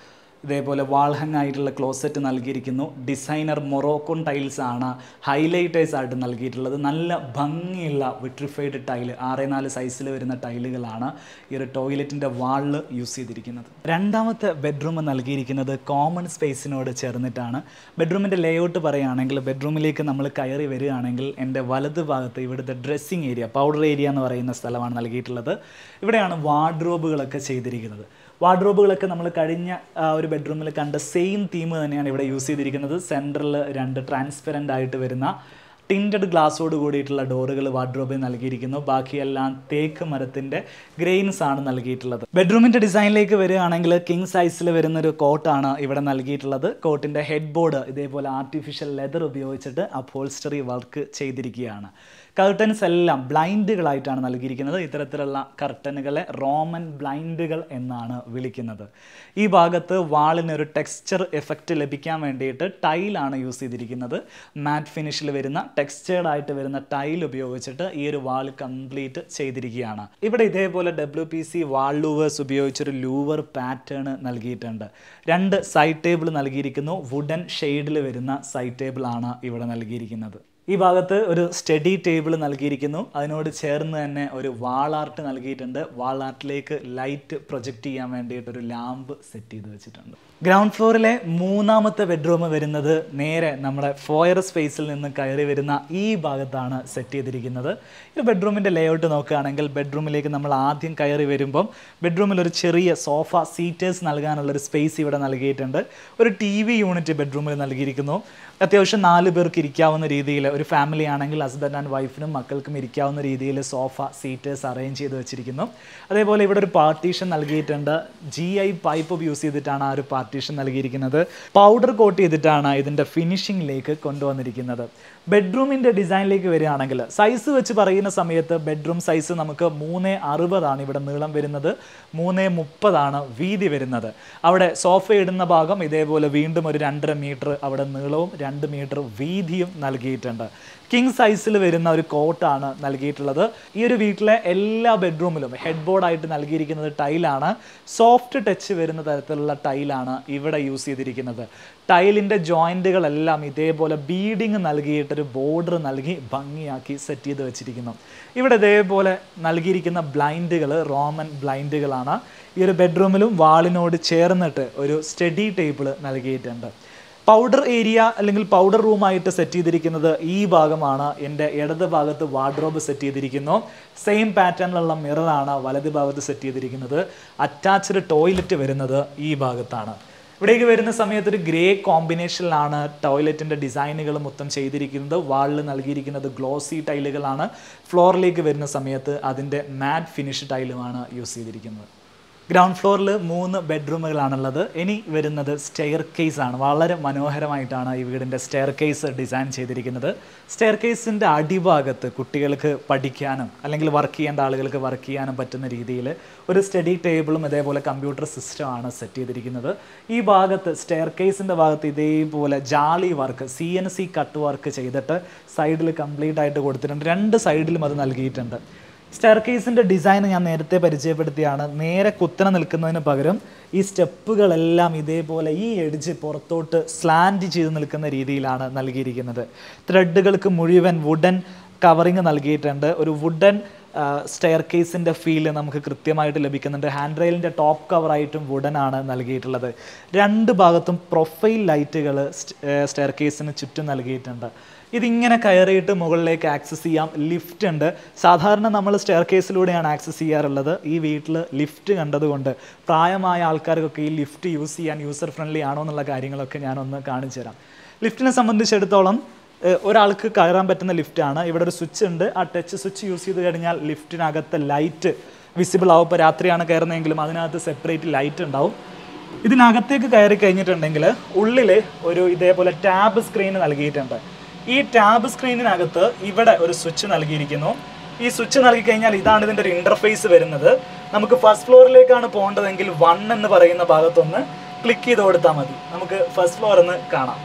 ഇതേപോലെ വാൾഹങ് ആയിട്ടുള്ള ക്ലോസറ്റ് നൽകിയിരിക്കുന്നു ഡിസൈനർ മൊറോക്കോൺ ടൈൽസ് ആണ് ഹൈലൈറ്റേഴ്സ് ആയിട്ട് നൽകിയിട്ടുള്ളത് നല്ല ഭംഗിയുള്ള വിട്രിഫൈഡ് ടൈല് ആറ് നാല് സൈസിൽ വരുന്ന ടൈലുകളാണ് ഈ ഒരു ടോയ്ലറ്റിൻ്റെ വാളിൽ യൂസ് ചെയ്തിരിക്കുന്നത് രണ്ടാമത്തെ ബെഡ്റൂം നൽകിയിരിക്കുന്നത് കോമൺ സ്പേസിനോട് ചേർന്നിട്ടാണ് ബെഡ്റൂമിൻ്റെ ലേഔട്ട് പറയുകയാണെങ്കിൽ ബെഡ്റൂമിലേക്ക് നമ്മൾ കയറി വരികയാണെങ്കിൽ എൻ്റെ വലത് ഭാഗത്ത് ഇവിടുത്തെ ഡ്രസ്സിങ് ഏരിയ പൗഡർ ഏരിയ എന്ന് പറയുന്ന സ്ഥലമാണ് നൽകിയിട്ടുള്ളത് ഇവിടെയാണ് വാർഡ്രോബുകളൊക്കെ ചെയ്തിരിക്കുന്നത് വാർഡ്രോബുകളൊക്കെ നമ്മൾ കഴിഞ്ഞ ആ, ഒരു ബെഡ്റൂമിൽ കണ്ട സെയിം തീം തന്നെയാണ് ഇവിടെ യൂസ് ചെയ്തിരിക്കുന്നത് സെൻറ്ററിൽ രണ്ട് ട്രാൻസ്പെറൻ്റ് ആയിട്ട് വരുന്ന ടിൻറ്റഡ് ഗ്ലാസ്സോട് കൂടിയിട്ടുള്ള ഡോറുകൾ വാർഡ്രോബിൽ നൽകിയിരിക്കുന്നു ബാക്കിയെല്ലാം തേക്ക് മരത്തിൻ്റെ ഗ്രെയിൻസ് ആണ് നൽകിയിട്ടുള്ളത് ബെഡ്റൂമിൻ്റെ ഡിസൈനിലേക്ക് വരികയാണെങ്കിൽ കിങ് സൈസിൽ വരുന്ന ഒരു കോട്ടാണ് ഇവിടെ നൽകിയിട്ടുള്ളത് കോട്ടിൻ്റെ ഹെഡ് ബോർഡ് ഇതേപോലെ ആർട്ടിഫിഷ്യൽ ലെതർ ഉപയോഗിച്ചിട്ട് അപ്പോൾസ്റ്ററി വർക്ക് ചെയ്തിരിക്കുകയാണ് കർട്ടൻസ് എല്ലാം ബ്ലൈൻഡുകളായിട്ടാണ് നൽകിയിരിക്കുന്നത് ഇത്തരത്തിലുള്ള കർട്ടനുകളെ റോമൻ ബ്ലൈൻഡുകൾ എന്നാണ് വിളിക്കുന്നത് ഈ ഭാഗത്ത് വാളിന് ഒരു ടെക്സ്ചർ എഫക്റ്റ് ലഭിക്കാൻ വേണ്ടിയിട്ട് ടൈലാണ് യൂസ് ചെയ്തിരിക്കുന്നത് മാറ്റ് ഫിനിഷിൽ വരുന്ന ടെക്സ്ചേർഡ് ആയിട്ട് വരുന്ന ടൈൽ ഉപയോഗിച്ചിട്ട് ഈ ഒരു വാൾ കംപ്ലീറ്റ് ചെയ്തിരിക്കുകയാണ് ഇവിടെ ഇതേപോലെ W P C wall louvers ഉപയോഗിച്ചൊരു ലൂവർ പാറ്റേൺ നൽകിയിട്ടുണ്ട് രണ്ട് സൈഡ് ടേബിൾ നൽകിയിരിക്കുന്നു വുഡൻ ഷെയ്ഡിൽ വരുന്ന സൈഡ് ടേബിൾ ആണ് ഇവിടെ നൽകിയിരിക്കുന്നത് ഈ ഭാഗത്ത് ഒരു സ്റ്റഡി ടേബിൾ നൽകിയിരിക്കുന്നു അതിനോട് ചേർന്ന് തന്നെ ഒരു വാൾ ആർട്ട് നൽകിയിട്ടുണ്ട് വാൾ ആർട്ടിലേക്ക് ലൈറ്റ് പ്രൊജക്റ്റ് ചെയ്യാൻ വേണ്ടിയിട്ട് ഒരു ലാമ്പ് സെറ്റ് ചെയ്ത് വെച്ചിട്ടുണ്ട് ഗ്രൗണ്ട് ഫ്ലോറിലെ മൂന്നാമത്തെ ബെഡ്റൂം വരുന്നത് നേരെ നമ്മുടെ ഫോയർ സ്പേസിൽ നിന്ന് കയറി വരുന്ന ഈ ഭാഗത്താണ് സെറ്റ് ചെയ്തിരിക്കുന്നത് ഈ ബെഡ്റൂമിൻ്റെ ലേഔട്ട് നോക്കുകയാണെങ്കിൽ ബെഡ്റൂമിലേക്ക് നമ്മൾ ആദ്യം കയറി വരുമ്പം ബെഡ്റൂമിൽ ഒരു ചെറിയ സോഫ സീറ്റേഴ്സ് നൽകാനുള്ളൊരു സ്പേസ് ഇവിടെ നൽകിയിട്ടുണ്ട് ഒരു ടി വി യൂണിറ്റ് ബെഡ്റൂമിൽ നൽകിയിരിക്കുന്നു അത്യാവശ്യം നാല് പേർക്ക് ഇരിക്കാവുന്ന രീതിയിൽ ഒരു ഫാമിലി ആണെങ്കിൽ ഹസ്ബൻഡ് ആൻഡ് വൈഫിനും മക്കൾക്കും ഇരിക്കാവുന്ന രീതിയിൽ സോഫ സീറ്റേഴ്സ് അറേഞ്ച് ചെയ്ത് വെച്ചിരിക്കുന്നു അതേപോലെ ഇവിടെ ഒരു പാർട്ടീഷൻ നൽകിയിട്ടുണ്ട് ജി ഐ പൈപ്പ് യൂസ് ചെയ്തിട്ടാണ് ആ ഒരു പാർട്ടീഷൻ നൽകിയിരിക്കുന്നത് പൗഡർ കോട്ട് ചെയ്തിട്ടാണ് ഇതിൻ്റെ ഫിനിഷിങ്ങിലേക്ക് കൊണ്ടുവന്നിരിക്കുന്നത് ബെഡ്റൂമിൻ്റെ ഡിസൈനിലേക്ക് വരികയാണെങ്കിൽ സൈസ് വെച്ച് പറയുന്ന സമയത്ത് ബെഡ്റൂം സൈസ് നമുക്ക് മൂന്ന് അറുപതാണ് ഇവിടെ നീളം വരുന്നത് മൂന്ന് മുപ്പതാണ് വീതി വരുന്നത് അവിടെ സോഫ ഇടുന്ന ഭാഗം ഇതേപോലെ വീണ്ടും ഒരു രണ്ടര മീറ്റർ അവിടെ നീളവും രണ്ട് മീറ്റർ വീതിയും നൽകിയിട്ടുണ്ട് കിങ് സൈസിൽ വരുന്ന ഒരു കോട്ടാണ് നൽകിയിട്ടുള്ളത് ഈ ഒരു വീട്ടിലെ എല്ലാ ബെഡ്റൂമിലും ഹെഡ് ബോർഡായിട്ട് നൽകിയിരിക്കുന്നത് ടൈലാണ് സോഫ്റ്റ് ടച്ച് വരുന്ന തരത്തിലുള്ള ടൈലാണ് ഇവിടെ യൂസ് ചെയ്തിരിക്കുന്നത് ടൈലിൻ്റെ ജോയിൻറ്റുകളെല്ലാം ഇതേപോലെ ബീഡിങ് നൽകിയിട്ടൊരു ബോർഡർ നൽകി ഭംഗിയാക്കി സെറ്റ് ചെയ്ത് വെച്ചിരിക്കുന്നു ഇവിടെ ഇതേപോലെ നൽകിയിരിക്കുന്ന ബ്ലൈൻഡുകൾ റോമൻ ബ്ലൈൻഡുകളാണ് ഈ ഒരു ബെഡ്റൂമിലും വാളിനോട് ചേർന്നിട്ട് ഒരു സ്റ്റഡി ടേബിൾ നൽകിയിട്ടുണ്ട് പൗഡർ ഏരിയ അല്ലെങ്കിൽ പൗഡർ റൂമായിട്ട് സെറ്റ് ചെയ്തിരിക്കുന്നത് ഈ ഭാഗമാണ് എൻ്റെ ഇടത് ഭാഗത്ത് വാർഡ്രോബ് സെറ്റ് ചെയ്തിരിക്കുന്നു സെയിം പാറ്റേണിലുള്ള മിററാണ് വലത് ഭാഗത്ത് സെറ്റ് ചെയ്തിരിക്കുന്നത് അറ്റാച്ച്ഡ് ടോയ്ലറ്റ് വരുന്നത് ഈ ഭാഗത്താണ് ഇവിടേക്ക് വരുന്ന സമയത്ത് ഒരു ഗ്രേ കോമ്പിനേഷനിലാണ് ടോയ്ലറ്റിൻ്റെ ഡിസൈനുകൾ മൊത്തം ചെയ്തിരിക്കുന്നത് വാളിൽ നൽകിയിരിക്കുന്നത് ഗ്ലോസി ടൈലുകളാണ് ഫ്ലോറിലേക്ക് വരുന്ന സമയത്ത് അതിൻ്റെ മാറ്റ് ഫിനിഷ് ടൈലുമാണ് യൂസ് ചെയ്തിരിക്കുന്നത് ഗ്രൗണ്ട് ഫ്ലോറിൽ മൂന്ന് ബെഡ്റൂമുകളാണുള്ളത് ഇനി വരുന്നത് സ്റ്റെയർ കേസ് ആണ് വളരെ മനോഹരമായിട്ടാണ് ഈ വീടിൻ്റെ സ്റ്റെയർ കേസ് ഡിസൈൻ ചെയ്തിരിക്കുന്നത് സ്റ്റെയർ കേസിൻ്റെ അടിഭാഗത്ത് കുട്ടികൾക്ക് പഠിക്കാനും അല്ലെങ്കിൽ വർക്ക് ചെയ്യേണ്ട ആളുകൾക്ക് വർക്ക് ചെയ്യാനും പറ്റുന്ന രീതിയിൽ ഒരു സ്റ്റഡി ടേബിളും ഇതേപോലെ കമ്പ്യൂട്ടർ സിസ്റ്റമാണ് സെറ്റ് ചെയ്തിരിക്കുന്നത് ഈ ഭാഗത്ത് സ്റ്റെയർ കേസിൻ്റെ ഭാഗത്ത് ഇതേപോലെ jali work C N C cut work ചെയ്തിട്ട് സൈഡിൽ കംപ്ലീറ്റ് ആയിട്ട് കൊടുത്തിട്ടുണ്ട് രണ്ട് സൈഡിലും അത് നൽകിയിട്ടുണ്ട് സ്റ്റെയർ കേസിൻ്റെ ഡിസൈൻ ഞാൻ നേരത്തെ പരിചയപ്പെടുത്തിയാണ് നേരെ കുത്തനെ നിൽക്കുന്നതിന് പകരം ഈ സ്റ്റെപ്പുകളെല്ലാം ഇതേപോലെ ഈ എഡ്ജ് പുറത്തോട്ട് സ്ലാൻഡ് ചെയ്ത് നിൽക്കുന്ന രീതിയിലാണ് നൽകിയിരിക്കുന്നത് ത്രെഡുകൾക്ക് മുഴുവൻ വുഡൻ കവറിങ് നൽകിയിട്ടുണ്ട് ഒരു വുഡൻ സ്റ്റെയർ കേസിൻ്റെ ഫീല് നമുക്ക് കൃത്യമായിട്ട് ലഭിക്കുന്നുണ്ട് ഹാൻഡ് റെയിലിൻ്റെ ടോപ്പ് കവറായിട്ടും വുഡൻ ആണ് നൽകിയിട്ടുള്ളത് രണ്ട് ഭാഗത്തും പ്രൊഫൈൽ ലൈറ്റുകൾ സ്റ്റെയർ കേസിന് ചുറ്റും നൽകിയിട്ടുണ്ട് ഇതിങ്ങനെ കയറിയിട്ട് മുകളിലേക്ക് ആക്സസ് ചെയ്യാം ലിഫ്റ്റ് ഉണ്ട് സാധാരണ നമ്മൾ സ്റ്റെയർ കേസിലൂടെയാണ് ആക്സസ് ചെയ്യാറുള്ളത് ഈ വീട്ടിൽ ലിഫ്റ്റ് കണ്ടതുകൊണ്ട് പ്രായമായ ആൾക്കാർക്കൊക്കെ ഈ ലിഫ്റ്റ് യൂസ് ചെയ്യാൻ യൂസർ ഫ്രണ്ട്ലി ആണോ എന്നുള്ള കാര്യങ്ങളൊക്കെ ഞാനൊന്ന് കാണിച്ചു തരാം ലിഫ്റ്റിനെ സംബന്ധിച്ചിടത്തോളം ഏഹ്, ഒരാൾക്ക് കയറാൻ പറ്റുന്ന ലിഫ്റ്റാണ് ഇവിടെ ഒരു സ്വിച്ച് ഉണ്ട് ആ ടച്ച് സ്വിച്ച് യൂസ് ചെയ്ത് കഴിഞ്ഞാൽ ലിഫ്റ്റിനകത്ത് ലൈറ്റ് വിസിബിൾ ആവും ഇപ്പോൾ രാത്രിയാണ് കയറുന്നതെങ്കിലും അതിനകത്ത് സെപ്പറേറ്റ് ലൈറ്റ് ഉണ്ടാവും ഇതിനകത്തേക്ക് കയറി കഴിഞ്ഞിട്ടുണ്ടെങ്കിൽ ഉള്ളിൽ ഒരു ഇതേപോലെ ടാബ് സ്ക്രീൻ നൽകിയിട്ടുണ്ട് ഈ ടാബ് സ്ക്രീനിനകത്ത് ഇവിടെ ഒരു സ്വിച്ച് നൽകിയിരിക്കുന്നു ഈ സ്വിച്ച് നൽകി കഴിഞ്ഞാൽ ഇതാണ് ഇതിൻ്റെ ഒരു ഇൻ്റർഫേസ് വരുന്നത് നമുക്ക് ഫസ്റ്റ് ഫ്ലോറിലേക്കാണ് പോകേണ്ടതെങ്കിൽ വൺ എന്ന് പറയുന്ന ഭാഗത്തൊന്ന് ക്ലിക്ക് ചെയ്ത് കൊടുത്താൽ മതി നമുക്ക് ഫസ്റ്റ് ഫ്ലോർ എന്ന് കാണാം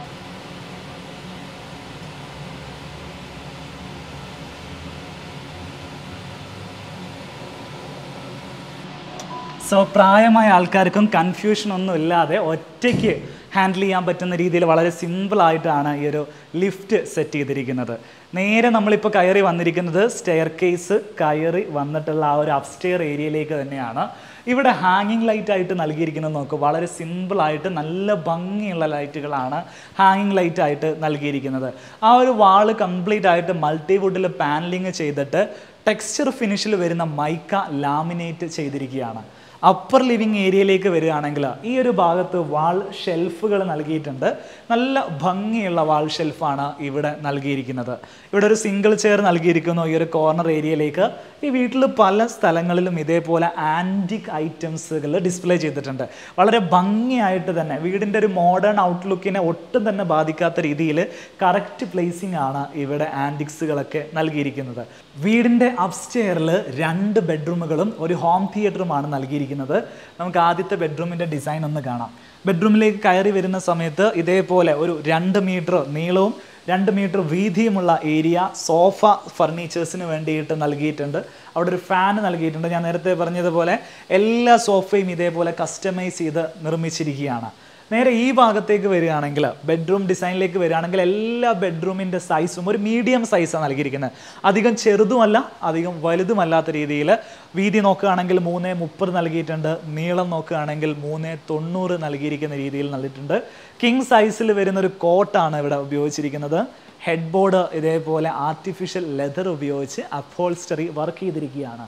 സോ പ്രായമായ ആൾക്കാർക്കും കൺഫ്യൂഷൻ ഒന്നും ഇല്ലാതെ ഒറ്റയ്ക്ക് ഹാൻഡിൽ ചെയ്യാൻ പറ്റുന്ന രീതിയിൽ വളരെ സിമ്പിളായിട്ടാണ് ഈ ഒരു ലിഫ്റ്റ് സെറ്റ് ചെയ്തിരിക്കുന്നത് നേരെ നമ്മളിപ്പോൾ കയറി വന്നിരിക്കുന്നത് സ്റ്റെയർ കേസ് കയറി വന്നിട്ടുള്ള ആ ഒരു അപ്സ്റ്റെയർ ഏരിയയിലേക്ക് തന്നെയാണ് ഇവിടെ ഹാങ്ങിങ് ലൈറ്റ് ആയിട്ട് നൽകിയിരിക്കുന്നത് നോക്ക് വളരെ സിമ്പിളായിട്ട് നല്ല ഭംഗിയുള്ള ലൈറ്റുകളാണ് ഹാങ്ങിങ് ലൈറ്റ് ആയിട്ട് നൽകിയിരിക്കുന്നത് ആ ഒരു വാള് കംപ്ലീറ്റ് ആയിട്ട് മൾട്ടിവുഡിൽ പാനലിങ് ചെയ്തിട്ട് ടെക്സ്ചർ ഫിനിഷിൽ വരുന്ന മൈക്ക ലാമിനേറ്റ് ചെയ്തിരിക്കുകയാണ് അപ്പർ ലിവിങ് ഏരിയയിലേക്ക് വരികയാണെങ്കിൽ ഈ ഒരു ഭാഗത്ത് വാൾ ഷെൽഫുകൾ നൽകിയിട്ടുണ്ട് നല്ല ഭംഗിയുള്ള വാൾ ഷെൽഫാണ് ഇവിടെ നൽകിയിരിക്കുന്നത് ഇവിടെ ഒരു സിംഗിൾ ചെയർ നൽകിയിരിക്കുന്നു ഈ ഒരു കോർണർ ഏരിയയിലേക്ക് ഈ വീട്ടിൽ പല സ്ഥലങ്ങളിലും ഇതേപോലെ ആൻറ്റിക് ഐറ്റംസുകൾ ഡിസ്പ്ലേ ചെയ്തിട്ടുണ്ട് വളരെ ഭംഗിയായിട്ട് തന്നെ വീടിൻ്റെ ഒരു മോഡേൺ ഔട്ട്ലുക്കിനെ ഒട്ടും തന്നെ ബാധിക്കാത്ത രീതിയിൽ കറക്റ്റ് പ്ലേസിംഗ് ആണ് ഇവിടെ ആൻറ്റിക്സുകളൊക്കെ നൽകിയിരിക്കുന്നത് വീടിൻ്റെ അപ്സ്റ്റെയറിൽ രണ്ട് ബെഡ്റൂമുകളും ഒരു ഹോം തിയേറ്ററുമാണ് നൽകിയിരിക്കുന്നത് നമുക്ക് ആദ്യത്തെ ബെഡ്റൂമിൻ്റെ ഡിസൈൻ ഒന്ന് കാണാം ബെഡ്റൂമിലേക്ക് കയറി വരുന്ന സമയത്ത് ഇതേപോലെ ഒരു രണ്ട് മീറ്റർ നീളവും രണ്ട് മീറ്റർ വീതിയുമുള്ള ഏരിയ സോഫ ഫർണിച്ചേഴ്സിന് വേണ്ടിയിട്ട് നൽകിയിട്ടുണ്ട് അവിടെ ഒരു ഫാൻ നൽകിയിട്ടുണ്ട് ഞാൻ നേരത്തെ പറഞ്ഞതുപോലെ എല്ലാ സോഫയും ഇതേപോലെ കസ്റ്റമൈസ് ചെയ്ത് നിർമ്മിച്ചിരിക്കുകയാണ് നേരെ ഈ ഭാഗത്തേക്ക് വരികയാണെങ്കിൽ ബെഡ്റൂം ഡിസൈനിലേക്ക് വരികയാണെങ്കിൽ എല്ലാ ബെഡ്റൂമിൻ്റെ സൈസും ഒരു മീഡിയം സൈസാണ് നൽകിയിരിക്കുന്നത് അധികം ചെറുതുമല്ല അധികം വലുതുമല്ലാത്ത രീതിയിൽ വീതി നോക്കുകയാണെങ്കിൽ മൂന്ന് മുപ്പത് നൽകിയിട്ടുണ്ട് നീളം നോക്കുകയാണെങ്കിൽ മൂന്ന് തൊണ്ണൂറ് നൽകിയിരിക്കുന്ന രീതിയിൽ നൽകിയിട്ടുണ്ട് കിങ് സൈസിൽ വരുന്ന ഒരു കോട്ടാണ് ഇവിടെ ഉപയോഗിച്ചിരിക്കുന്നത് ഹെഡ് ബോർഡ് ഇതേപോലെ ആർട്ടിഫിഷ്യൽ ലെതർ ഉപയോഗിച്ച് അപ്പോൾസ്റ്ററി വർക്ക് ചെയ്തിരിക്കുകയാണ്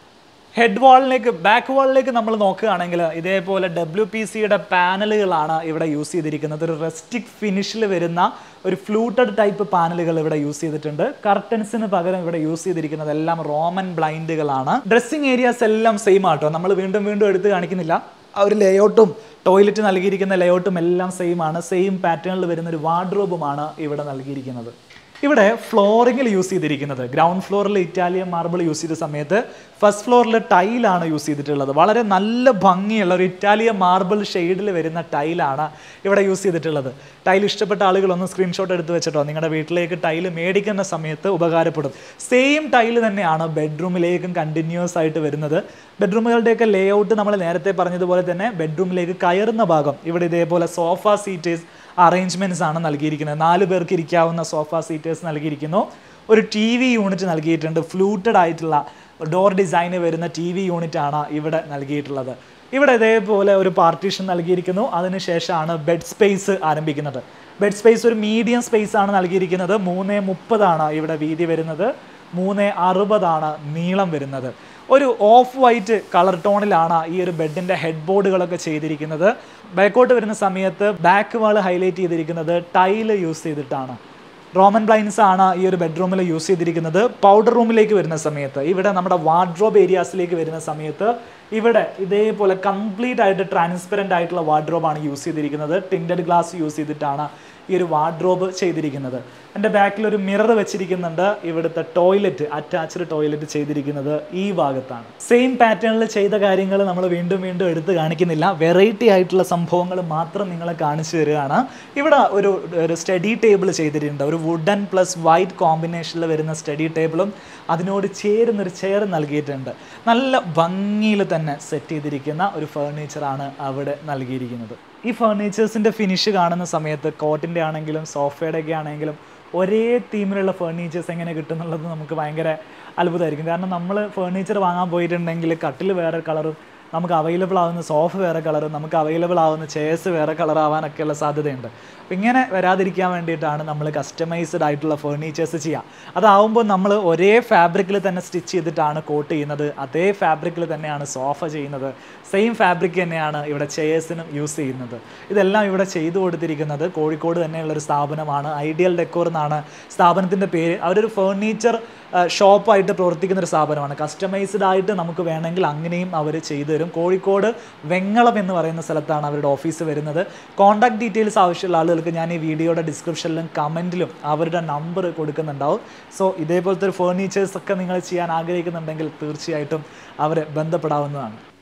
ഹെഡ് വാളിലേക്ക് ബാക്ക് വാളിലേക്ക് നമ്മൾ നോക്കുകയാണെങ്കിൽ ഇതേപോലെ ഡബ്ല്യു പി സിയുടെ പാനലുകളാണ് ഇവിടെ യൂസ് ചെയ്തിരിക്കുന്നത് ഒരു റെസ്റ്റിക് ഫിനിഷിൽ വരുന്ന ഒരു ഫ്ലൂട്ടഡ് ടൈപ്പ് പാനലുകൾ ഇവിടെ യൂസ് ചെയ്തിട്ടുണ്ട് കർട്ടൻസിന് പകരം ഇവിടെ യൂസ് ചെയ്തിരിക്കുന്നത് എല്ലാം റോമൻ ബ്ലൈൻഡുകളാണ് ഡ്രസ്സിങ് ഏരിയാസ് എല്ലാം സെയിം ആട്ടോ നമ്മൾ വീണ്ടും വീണ്ടും എടുത്ത് കാണിക്കുന്നില്ല ആ ഒരു ലേഔട്ടും ടോയ്ലറ്റ് നൽകിയിരിക്കുന്ന ലേഔട്ടും എല്ലാം സെയിം ആണ് സെയിം പാറ്റേണിൽ വരുന്ന ഒരു വാർഡ്രോബുമാണ് ഇവിടെ നൽകിയിരിക്കുന്നത് ഇവിടെ ഫ്ലോറിങ്ങിൽ യൂസ് ചെയ്തിരിക്കുന്നത് ഗ്രൗണ്ട് ഫ്ലോറിൽ ഇറ്റാലിയൻ മാർബിൾ യൂസ് ചെയ്ത സമയത്ത് ഫസ്റ്റ് ഫ്ലോറിൽ ടൈലാണ് യൂസ് ചെയ്തിട്ടുള്ളത് വളരെ നല്ല ഭംഗിയുള്ള ഒരു ഇറ്റാലിയൻ മാർബിൾ ഷെയ്ഡിൽ വരുന്ന ടൈലാണ് ഇവിടെ യൂസ് ചെയ്തിട്ടുള്ളത് ടൈൽ ഇഷ്ടപ്പെട്ട ആളുകളൊന്ന് സ്ക്രീൻഷോട്ട് എടുത്ത് വെച്ചിട്ടോ നിങ്ങളുടെ വീട്ടിലേക്ക് ടൈൽ മേടിക്കുന്ന സമയത്ത് ഉപകാരപ്പെടും സെയിം ടൈൽ തന്നെയാണ് ബെഡ്റൂമിലേക്കും കണ്ടിന്യൂസ് ആയിട്ട് വരുന്നത് ബെഡ്റൂമുകളുടെയൊക്കെ ലേ ഔട്ട് നമ്മൾ നേരത്തെ പറഞ്ഞതുപോലെ തന്നെ ബെഡ്റൂമിലേക്ക് കയറുന്ന ഭാഗം ഇവിടെ ഇതേപോലെ സോഫ സീറ്റേഴ്സ് അറേഞ്ച്മെൻറ്റ്സ് ആണ് നൽകിയിരിക്കുന്നത് നാല് പേർക്ക് ഇരിക്കാവുന്ന സോഫ സീറ്റേഴ്സ് നൽകിയിരിക്കുന്നു ഒരു ടി വി യൂണിറ്റ് നൽകിയിട്ടുണ്ട് ഫ്ലൂട്ടഡ് ആയിട്ടുള്ള ഡോർ ഡിസൈന് വരുന്ന ടി വി യൂണിറ്റ് ആണ് ഇവിടെ നൽകിയിട്ടുള്ളത് ഇവിടെ ഇതേപോലെ ഒരു പാർട്ടീഷൻ നൽകിയിരിക്കുന്നു അതിനുശേഷമാണ് ബെഡ് സ്പേസ് ആരംഭിക്കുന്നത് ബെഡ് സ്പേസ് ഒരു മീഡിയം സ്പേസ് ആണ് നൽകിയിരിക്കുന്നത് മൂന്ന് മുപ്പതാണ് ഇവിടെ വീതി വരുന്നത് മൂന്ന് അറുപതാണ് നീളം വരുന്നത് ഒരു ഓഫ് വൈറ്റ് കളർ ടോണിലാണ് ഈ ഒരു ബെഡിൻ്റെ ഹെഡ് ബോർഡുകളൊക്കെ ചെയ്തിരിക്കുന്നത് ബാക്കോട്ട് വരുന്ന സമയത്ത് ബാക്ക് വാൾ ഹൈലൈറ്റ് ചെയ്തിരിക്കുന്നത് ടൈല് യൂസ് ചെയ്തിട്ടാണ് റോമൻ ബ്ലൈൻസ് ആണ് ഈ ഒരു ബെഡ്റൂമിൽ യൂസ് ചെയ്തിരിക്കുന്നത് പൗഡർ റൂമിലേക്ക് വരുന്ന സമയത്ത് ഇവിടെ നമ്മുടെ വാർഡ്രോബ് ഏരിയാസിലേക്ക് വരുന്ന സമയത്ത് ഇവിടെ ഇതേപോലെ കംപ്ലീറ്റ് ആയിട്ട് ട്രാൻസ്പെറൻ്റ് ആയിട്ടുള്ള വാർഡ്രോബാണ് യൂസ് ചെയ്തിരിക്കുന്നത് ടിൻഡഡ് ഗ്ലാസ് യൂസ് ചെയ്തിട്ടാണ് ഈ ഒരു വാർഡ്രോബ് ചെയ്തിരിക്കുന്നത് എൻ്റെ ബാക്കിൽ ഒരു മിറർ വെച്ചിരിക്കുന്നുണ്ട് ഇവിടുത്തെ ടോയ്ലറ്റ് അറ്റാച്ച്ഡ് ടോയ്ലറ്റ് ചെയ്തിരിക്കുന്നത് ഈ ഭാഗത്താണ് സെയിം പാറ്റേണിൽ ചെയ്ത കാര്യങ്ങൾ നമ്മൾ വീണ്ടും വീണ്ടും എടുത്ത് കാണിക്കുന്നില്ല വെറൈറ്റി ആയിട്ടുള്ള സംഭവങ്ങൾ മാത്രം നിങ്ങളെ കാണിച്ചു തരികയാണ് ഇവിടെ ഒരു ഒരു സ്റ്റഡി ടേബിൾ ചെയ്തിട്ടുണ്ട് ഒരു വുഡൻ പ്ലസ് വൈറ്റ് കോമ്പിനേഷനിൽ വരുന്ന സ്റ്റഡി ടേബിളും അതിനോട് ചേരുന്നൊരു ചെയർ നൽകിയിട്ടുണ്ട് നല്ല ഭംഗിയിൽ തന്നെ സെറ്റ് ചെയ്തിരിക്കുന്ന ഒരു ഫേർണിച്ചറാണ് അവിടെ നൽകിയിരിക്കുന്നത് ഈ ഫേർണിച്ചേഴ്സിൻ്റെ ഫിനിഷ് കാണുന്ന സമയത്ത് കോട്ടിൻ്റെ ആണെങ്കിലും സോഫയുടെ ഒക്കെ ആണെങ്കിലും ഒരേ തീമിലുള്ള ഫേർണിച്ചേഴ്സ് എങ്ങനെ കിട്ടും എന്നുള്ളത് നമുക്ക് ഭയങ്കര അത്ഭുതമായിരിക്കും കാരണം നമ്മൾ ഫേർണിച്ചർ വാങ്ങാൻ പോയിട്ടുണ്ടെങ്കിൽ കട്ടിൽ വേറെ കളറും നമുക്ക് അവൈലബിൾ ആവുന്ന സോഫ വേറെ കളറും നമുക്ക് അവൈലബിൾ ആവുന്ന ചെയർസ് വേറെ കളർ ആവാനൊക്കെയുള്ള സാധ്യതയുണ്ട് അപ്പം ഇങ്ങനെ വരാതിരിക്കാൻ വേണ്ടിയിട്ടാണ് നമ്മൾ കസ്റ്റമൈസ്ഡ് ആയിട്ടുള്ള ഫേർണിച്ചേഴ്സ് ചെയ്യുക അതാവുമ്പോൾ നമ്മൾ ഒരേ ഫാബ്രിക്കിൽ തന്നെ സ്റ്റിച്ച് ചെയ്തിട്ടാണ് കോട്ട് ചെയ്യുന്നത് അതേ ഫാബ്രിക്കിൽ തന്നെയാണ് സോഫ ചെയ്യുന്നത് സെയിം ഫാബ്രിക് തന്നെയാണ് ഇവിടെ ചെയേഴ്സിനും യൂസ് ചെയ്യുന്നത് ഇതെല്ലാം ഇവിടെ ചെയ്തു കൊടുത്തിരിക്കുന്നത് കോഴിക്കോട് തന്നെയുള്ളൊരു സ്ഥാപനമാണ് ഐഡിയൽ ഡെക്കോർ എന്നാണ് സ്ഥാപനത്തിൻ്റെ പേര് അവരൊരു ഫേർണിച്ചർ ഷോപ്പായിട്ട് പ്രവർത്തിക്കുന്ന ഒരു സ്ഥാപനമാണ് കസ്റ്റമൈസ്ഡ് ആയിട്ട് നമുക്ക് വേണമെങ്കിൽ അങ്ങനെയും അവർ ചെയ്തു തരും കോഴിക്കോട് വെങ്ങളം എന്ന് പറയുന്ന സ്ഥലത്താണ് അവരുടെ ഓഫീസ് വരുന്നത് കോൺടാക്ട് ഡീറ്റെയിൽസ് ആവശ്യമുള്ള ആളുകൾക്ക് ഞാൻ ഈ വീഡിയോയുടെ ഡിസ്ക്രിപ്ഷനിലും കമൻറ്റിലും അവരുടെ നമ്പർ കൊടുക്കുന്നുണ്ടാവും സോ ഇതേപോലത്തെ ഒരു ഫേർണിച്ചേഴ്സ് ഒക്കെ നിങ്ങൾ ചെയ്യാൻ ആഗ്രഹിക്കുന്നുണ്ടെങ്കിൽ തീർച്ചയായിട്ടും അവരെ ബന്ധപ്പെടാവുന്നതാണ്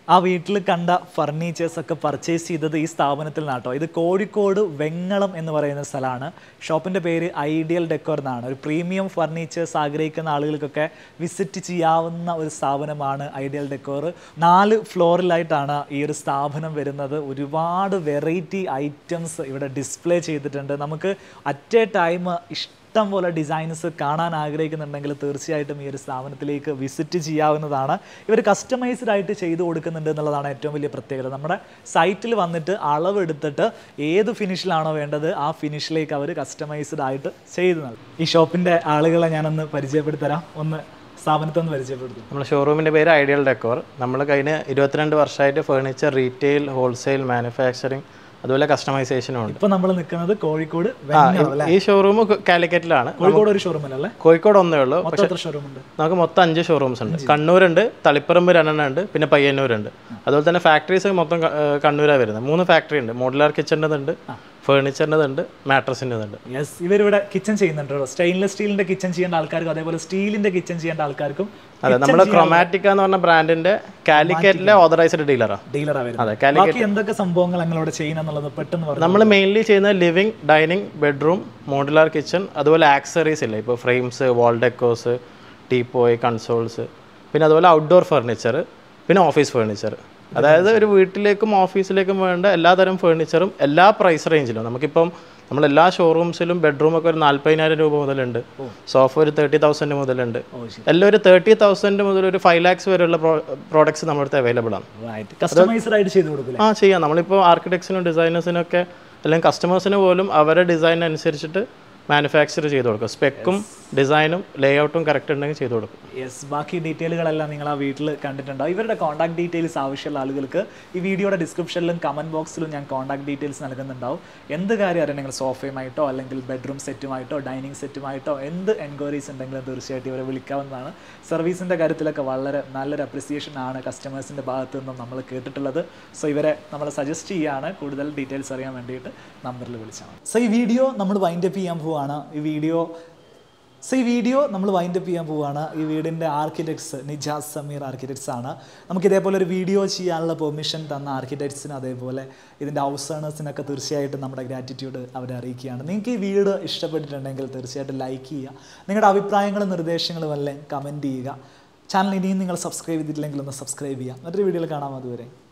ആ വീട്ടിൽ കണ്ട ഫർണിച്ചേഴ്സ് ഒക്കെ പർച്ചേസ് ചെയ്തത് ഈ സ്ഥാപനത്തിൽ നിന്നാട്ടോ ഇത് കോഴിക്കോട് വെങ്ങളം എന്ന് പറയുന്ന സ്ഥലമാണ് ഷോപ്പിൻ്റെ പേര് ഐഡിയൽ ഡെക്കോർ എന്നാണ് ഒരു പ്രീമിയം ഫർണിച്ചേഴ്സ് ആഗ്രഹിക്കുന്ന ആളുകൾക്കൊക്കെ വിസിറ്റ് ചെയ്യാവുന്ന ഒരു സ്ഥാപനമാണ് ഐഡിയൽ ഡെക്കോർ നാല് ഫ്ലോറിലായിട്ടാണ് ഈ ഒരു സ്ഥാപനം വരുന്നത് ഒരുപാട് വെറൈറ്റി ഐറ്റംസ് ഇവിടെ ഡിസ്പ്ലേ ചെയ്തിട്ടുണ്ട് നമുക്ക് അറ്റ് എ ടൈം ഇഷ്ടം ഇഷ്ടം പോലെ ഡിസൈൻസ് കാണാൻ ആഗ്രഹിക്കുന്നുണ്ടെങ്കിൽ തീർച്ചയായിട്ടും ഈ ഒരു സ്ഥാപനത്തിലേക്ക് വിസിറ്റ് ചെയ്യാവുന്നതാണ് ഇവർ കസ്റ്റമൈസ്ഡ് ആയിട്ട് ചെയ്തു കൊടുക്കുന്നുണ്ട് എന്നുള്ളതാണ് ഏറ്റവും വലിയ പ്രത്യേകത നമ്മുടെ സൈറ്റിൽ വന്നിട്ട് അളവെടുത്തിട്ട് ഏത് ഫിനിഷിലാണോ വേണ്ടത് ആ ഫിനിഷിലേക്ക് അവർ കസ്റ്റമൈസ്ഡ് ആയിട്ട് ചെയ്തു നൽകും ഈ ഷോപ്പിൻ്റെ ആളുകളെ ഞാനൊന്ന് പരിചയപ്പെടുത്തരാം ഒന്ന് സ്ഥാപനത്തെ ഒന്ന് പരിചയപ്പെടുത്തും നമ്മുടെ ഷോറൂമിൻ്റെ പേര് ഐഡിയൽ ഡെക്കോർ നമ്മൾ കഴിഞ്ഞ ഇരുപത്തിരണ്ട് വർഷമായിട്ട് ഫേർണിച്ചർ റീറ്റെയിൽ ഹോൾസെയിൽ മാനുഫാക്ചറിങ് അതുപോലെ കസ്റ്റമൈസേഷനും ഉണ്ട് ഇപ്പൊ നമ്മൾ നിൽക്കുന്നത് കോഴിക്കോട് ആ, വെങ്ങളം അല്ലേ ഈ ഷോറൂം കാലിക്കറ്റിലാണ് കോഴിക്കോട് ഒരു ഷോറൂമിലല്ലേ കോഴിക്കോട് ഒന്നേ ഉള്ളൂ മൊത്തം എത്ര ഷോറൂം ഉണ്ട് നമുക്ക് മൊത്തം അഞ്ച് ഷോറൂംസ് ഉണ്ട് കണ്ണൂരുണ്ട് തളിപ്പറമ്പ് രണ്ടെണ്ണം ഉണ്ട് പിന്നെ പയ്യന്നൂരുണ്ട് അതുപോലെ തന്നെ ഫാക്ടറീസ് മൊത്തം ക- ഏഹ് കണ്ണൂരാണ് വരുന്നത് മൂന്ന് ഫാക്ടറി ഉണ്ട് മോഡുലാർ കിച്ചണിൻ്റെതുണ്ട് ഫേർണിച്ചറിൻ്റെതുണ്ട് മാട്രസിൻ്റെതുണ്ട് യെസ് ഇവരിവിടെ കിച്ചൺ ചെയ്യുന്നുണ്ട് സ്റ്റെയിൻലെസ് സ്റ്റീലിന്റെ കിച്ചൺ ചെയ്യേണ്ട ആൾക്കാർക്കും അതേപോലെ സ്റ്റീലിന്റെ കിച്ചൺ ചെയ്യേണ്ട ആൾക്കാർക്കും അതെ നമ്മൾ ക്രൊമാറ്റിക്ക എന്ന് പറഞ്ഞ ബ്രാൻഡിന്റെ കാലിക്കറ്റിലെ ഓതറൈസ്ഡ് ഡീലറാണ് ഡീലറാ വരുന്നത് അതെ കാലിക്കറ്റ് ബാക്കി എന്തൊക്കെ സംഭവങ്ങൾ ഞങ്ങളിവിടെ ചെയ്യുന്നുള്ളത് പെട്ടെന്ന് പറഞ്ഞു നമ്മൾ മെയിൻലി ചെയ്യുന്നത് living dining bedroom modular kitchen അതുപോലെ ആക്സറീസ് ഇല്ലേ ഇപ്പോൾ frames wall decos teapoy consoles പിന്നെ അതുപോലെ ഔട്ട്ഡോർ ഫർണിച്ചർ പിന്നെ ഓഫീസ് ഫർണിച്ചർ അതായത് ഒരു വീട്ടിലേക്കും ഓഫീസിലേക്കും വേണ്ട എല്ലാതരം ഫർണിച്ചറും എല്ലാ പ്രൈസ് റേഞ്ചിലും നമുക്കിപ്പം നമ്മൾ എല്ലാ ഷോറൂംസിലും ബെഡ്റൂമൊക്കെ ഒരു നാൽപ്പതിനായിരം രൂപ മുതലുണ്ട് സോഫ ഒരു തേർട്ടി തൗസൻഡ് മുതലുണ്ട് എല്ലാം ഒരു തേർട്ടി തൗസൻഡ് മുതൽ ഒരു ഫൈവ് ലാക്സ് വരെയുള്ള പ്രോഡക്ട്സ് നമ്മുടെ അടുത്ത് അവൈലബിൾ ആണ് റൈറ്റ് കസ്റ്റമൈസ്ഡ് ആയിട്ട് ചെയ്ത് കൊടുക്കില്ല ആ ചെയ്യാം നമ്മളിപ്പോൾ ആർക്കിടെക്ട്സിനും ഡിസൈനേഴ്സിനും ഒക്കെ അല്ലെങ്കിൽ കസ്റ്റമേഴ്സിന് പോലും അവരുടെ ഡിസൈൻ അനുസരിച്ചിട്ട് മാനുഫാക്ചർ ചെയ്ത് കൊടുക്കും സ്പെക്കും ഡിസൈനും ലേഔട്ടും കറക്റ്റ് ഉണ്ടെങ്കിൽ ചെയ്ത് കൊടുക്കും യെസ് ബാക്കി ഡീറ്റെയിലുകളെല്ലാം നിങ്ങൾ ആ വീട്ടിൽ കണ്ടിട്ടുണ്ടാവും ഇവരുടെ കോൺടാക്ട് ഡീറ്റെയിൽസ് ആവശ്യമുള്ള ആളുകൾക്ക് ഈ വീഡിയോയുടെ ഡിസ്ക്രിപ്ഷനിലും കമൻറ്റ് ബോക്സിലും ഞാൻ കോൺടാക്ട് ഡീറ്റെയിൽസ് നൽകുന്നുണ്ടാവും എന്ത് കാര്യം അറിയാം നിങ്ങൾ സോഫയുമായിട്ടോ അല്ലെങ്കിൽ ബെഡ്റൂം സെറ്റുമായിട്ടോ ഡൈനിങ് സെറ്റുമായിട്ടോ എന്ത് എൻക്വയറീസ് ഉണ്ടെങ്കിലും തീർച്ചയായിട്ടും ഇവരെ വിളിക്കാവുന്നതാണ് സർവീസിൻ്റെ കാര്യത്തിലൊക്കെ വളരെ നല്ലൊരു അപ്രിസിയേഷൻ ആണ് കസ്റ്റമേഴ്സിൻ്റെ ഭാഗത്തു നിന്നും നമ്മൾ കേട്ടിട്ടുള്ളത് സോ ഇവരെ നമ്മൾ സജസ്റ്റ് ചെയ്യുകയാണ് കൂടുതൽ ഡീറ്റെയിൽസ് അറിയാൻ വേണ്ടിയിട്ട് നമ്പറിൽ വിളിച്ചാൽ മതി സോ ഈ വീഡിയോ നമ്മൾ വൈൻഡ് അപ്പ് ചെയ്യാൻ പോവുകയാണ് ഈ വീഡിയോ സോ ഈ വീഡിയോ നമ്മൾ വൈൻഡ് അപ്പ് ചെയ്യാൻ പോവുകയാണ് ഈ വീടിൻ്റെ ആർക്കിടെക്ട്സ് നിജാസ് സമീർ ആർക്കിടെക്ട്സ് ആണ് നമുക്ക് ഇതേപോലെ ഒരു വീഡിയോ ചെയ്യാനുള്ള പെർമിഷൻ തന്ന ആർക്കിടെക്ട്സിന് അതേപോലെ ഇതിൻ്റെ ഹൗസ് ഓണേഴ്സിനൊക്കെ തീർച്ചയായിട്ടും നമ്മുടെ ഗ്രാറ്റിറ്റ്യൂഡ് അവരെ അറിയിക്കുകയാണ് നിങ്ങൾക്ക് ഈ വീട് ഇഷ്ടപ്പെട്ടിട്ടുണ്ടെങ്കിൽ തീർച്ചയായിട്ടും ലൈക്ക് ചെയ്യുക നിങ്ങളുടെ അഭിപ്രായങ്ങളും നിർദ്ദേശങ്ങളും എല്ലാം കമൻറ്റ് ചെയ്യുക ചാനൽ ഇനിയും നിങ്ങൾ സബ്സ്ക്രൈബ് ചെയ്തിട്ടില്ലെങ്കിൽ ഒന്ന് സബ്സ്ക്രൈബ് ചെയ്യുക മറ്റൊരു വീഡിയോയിൽ കാണാം അതുവരെ